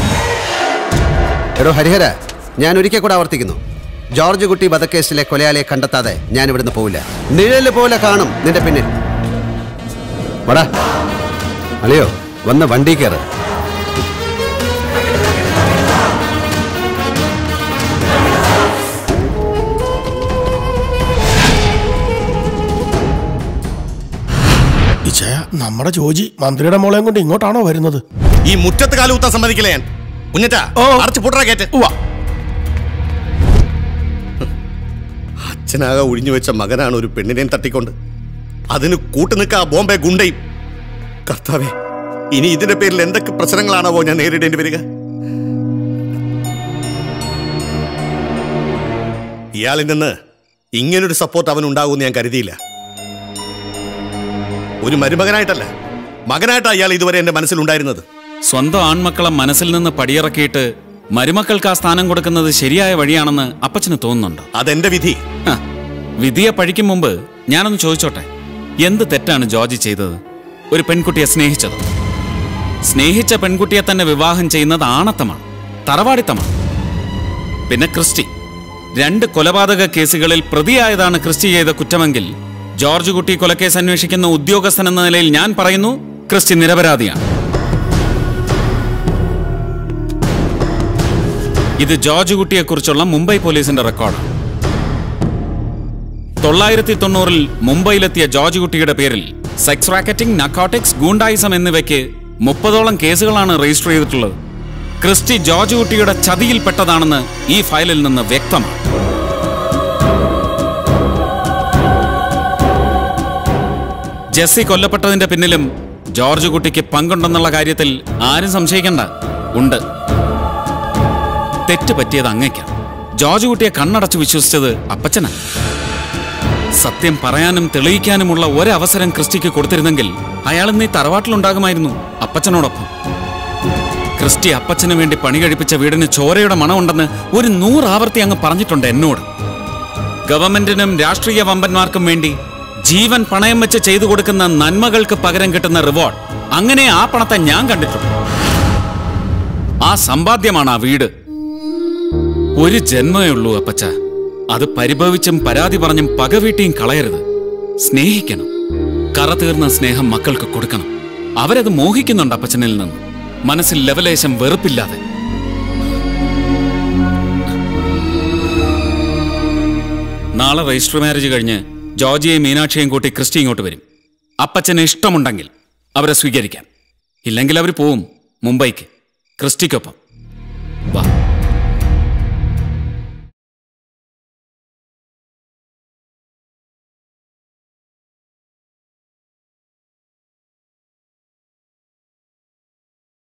എടോ ഹരിഹര ഞാൻ ഒരിക്കൽ കൂടെ ആവർത്തിക്കുന്നു ജോർജ് കുട്ടി വധക്കേസിലെ കൊലയാളിയെ കണ്ടെത്താതെ ഞാൻ ഇവിടുന്ന് പോവില്ല നിഴല് പോലെ കാണും നിന്റെ പിന്നിൽ വടാ അല്ലയോ വന്ന് വണ്ടി കയറ് ഇച്ചയ നമ്മുടെ ജോജി മന്ത്രിയുടെ മോളെയും കൊണ്ട് ഇങ്ങോട്ടാണോ വരുന്നത് ഈ മുറ്റത്ത് കാലുകുത്താൻ സമ്മതിക്കില്ല ഞാൻ കുഞ്ഞറ്റാ അടച്ചു പൂട്ടറ കേറ്റ് അച്ഛനാകെ ഒഴിഞ്ഞു വെച്ച മകനാണ് ഒരു പെണ്ണിനെയും തട്ടിക്കൊണ്ട് അതിന് കൂട്ടുനിൽക്കാ ബോംബെ ഗുണ്ടയും കർത്താവേ ഇനി ഇതിന്റെ പേരിൽ എന്തൊക്കെ പ്രശ്നങ്ങളാണാവോ ഞാൻ നേരിടേണ്ടി വരിക ഇയാളിൽ നിന്ന് ഇങ്ങനൊരു സപ്പോർട്ട് അവൻ ഉണ്ടാകുമെന്ന് ഞാൻ കരുതിയില്ല ഒരു മരുമകനായിട്ടല്ല മകനായിട്ടാ ഇയാൾ ഇതുവരെ എന്റെ മനസ്സിലുണ്ടായിരുന്നത് സ്വന്തം ആൺമക്കളെ മനസ്സിൽ നിന്ന് പടിയിറക്കിയിട്ട് മരുമക്കൾക്ക് ആ സ്ഥാനം കൊടുക്കുന്നത് ശരിയായ വഴിയാണെന്ന് അപ്പച്ചന് തോന്നുന്നുണ്ടോ അതെന്റെ വിധി ഹ, വിധിയെ പഴിക്കും മുമ്പ് ഞാനൊന്ന് ചോദിച്ചോട്ടെ എന്ത് തെറ്റാണ് ജോർജ് ചെയ്തത് ഒരു പെൺകുട്ടിയെ സ്നേഹിച്ചത് സ്നേഹിച്ച പെൺകുട്ടിയെ തന്നെ വിവാഹം ചെയ്യുന്നത് ആണത്തമാണ് തറവാടിത്തമാണ് പിന്നെ ക്രിസ്റ്റി രണ്ട് കൊലപാതക കേസുകളിൽ പ്രതിയായതാണ് ക്രിസ്റ്റി ചെയ്ത കുറ്റമെങ്കിൽ ജോർജ് കുട്ടി കൊലക്കേസ് അന്വേഷിക്കുന്ന ഉദ്യോഗസ്ഥൻ എന്ന നിലയിൽ ഞാൻ പറയുന്നു ക്രിസ്റ്റി നിരപരാധിയാണ് ഇത് ജോർജ് കുട്ടിയെക്കുറിച്ചുള്ള മുംബൈ പോലീസിന്റെ റെക്കോർഡാണ് തൊള്ളായിരത്തി തൊണ്ണൂറിൽ മുംബൈയിലെത്തിയ ജോർജ് കുട്ടിയുടെ പേരിൽ സെക്സ് റാക്കറ്റിംഗ് നക്കോട്ടിക്സ് ഗൂണ്ടായിസം എന്നിവയ്ക്ക് മുപ്പതോളം കേസുകളാണ് രജിസ്റ്റർ ചെയ്തിട്ടുള്ളത് ക്രിസ്റ്റി ജോർജ് കുട്ടിയുടെ ചതിയിൽപ്പെട്ടതാണെന്ന് ഈ ഫയലിൽ നിന്ന് വ്യക്തമാണ് ജെസ്സി കൊല്ലപ്പെട്ടതിന്റെ പിന്നിലും ജോർജ് കുട്ടിക്ക് പങ്കുണ്ടെന്നുള്ള കാര്യത്തിൽ ആരും സംശയിക്കണ്ട ഉണ്ട് തെറ്റ് പറ്റിയത് അങ്ങയ്ക്കാണ് ജോർജ് കുട്ടിയെ കണ്ണടച്ച് വിശ്വസിച്ചത് അപ്പച്ചനാണ് സത്യം പറയാനും തെളിയിക്കാനുമുള്ള ഒരവസരം ക്രിസ്റ്റിക്ക് കൊടുത്തിരുന്നെങ്കിൽ അയാൾ ഇന്ന് ഈ തറവാട്ടിലുണ്ടാകുമായിരുന്നു അപ്പച്ചനോടൊപ്പം ക്രിസ്റ്റി അപ്പച്ചന് വേണ്ടി പണി കഴിപ്പിച്ച വീടിന് ചോരയുടെ മണമുണ്ടെന്ന് ഒരു നൂറാവർത്തി അങ്ങ് പറഞ്ഞിട്ടുണ്ട് എന്നോട് ഗവൺമെന്റിനും രാഷ്ട്രീയ വമ്പന്മാർക്കും വേണ്ടി ജീവൻ പണയം വെച്ച് ചെയ്തു കൊടുക്കുന്ന നന്മകൾക്ക് പകരം കിട്ടുന്ന റിവാർഡ് അങ്ങനെ ആ പണത്തെ ഞാൻ കണ്ടിട്ടുണ്ട് ആ സമ്പാദ്യമാണ് ആ വീട് ഒരു ജന്മമേ ഉള്ളൂ അപ്പച്ച അത് പരിഭവിച്ചും പരാതി പറഞ്ഞും പകവീട്ടിയും കളയരുത് സ്നേഹിക്കണം കറ തീർന്ന സ്നേഹം മക്കൾക്ക് കൊടുക്കണം അവരത് മോഹിക്കുന്നുണ്ട് അപ്പച്ചനിൽ നിന്ന് മനസ്സിൽ ലവലേശം വെറുപ്പില്ലാതെ നാളെ രജിസ്റ്റർ മാരേജ് കഴിഞ്ഞ് ജോർജിയെയും മീനാക്ഷിയെയും കൂട്ടി ക്രിസ്റ്റി ഇങ്ങോട്ട് വരും അപ്പച്ചന് ഇഷ്ടമുണ്ടെങ്കിൽ അവരെ സ്വീകരിക്കാൻ ഇല്ലെങ്കിൽ അവർ പോവും മുംബൈക്ക് ക്രിസ്റ്റിക്കൊപ്പം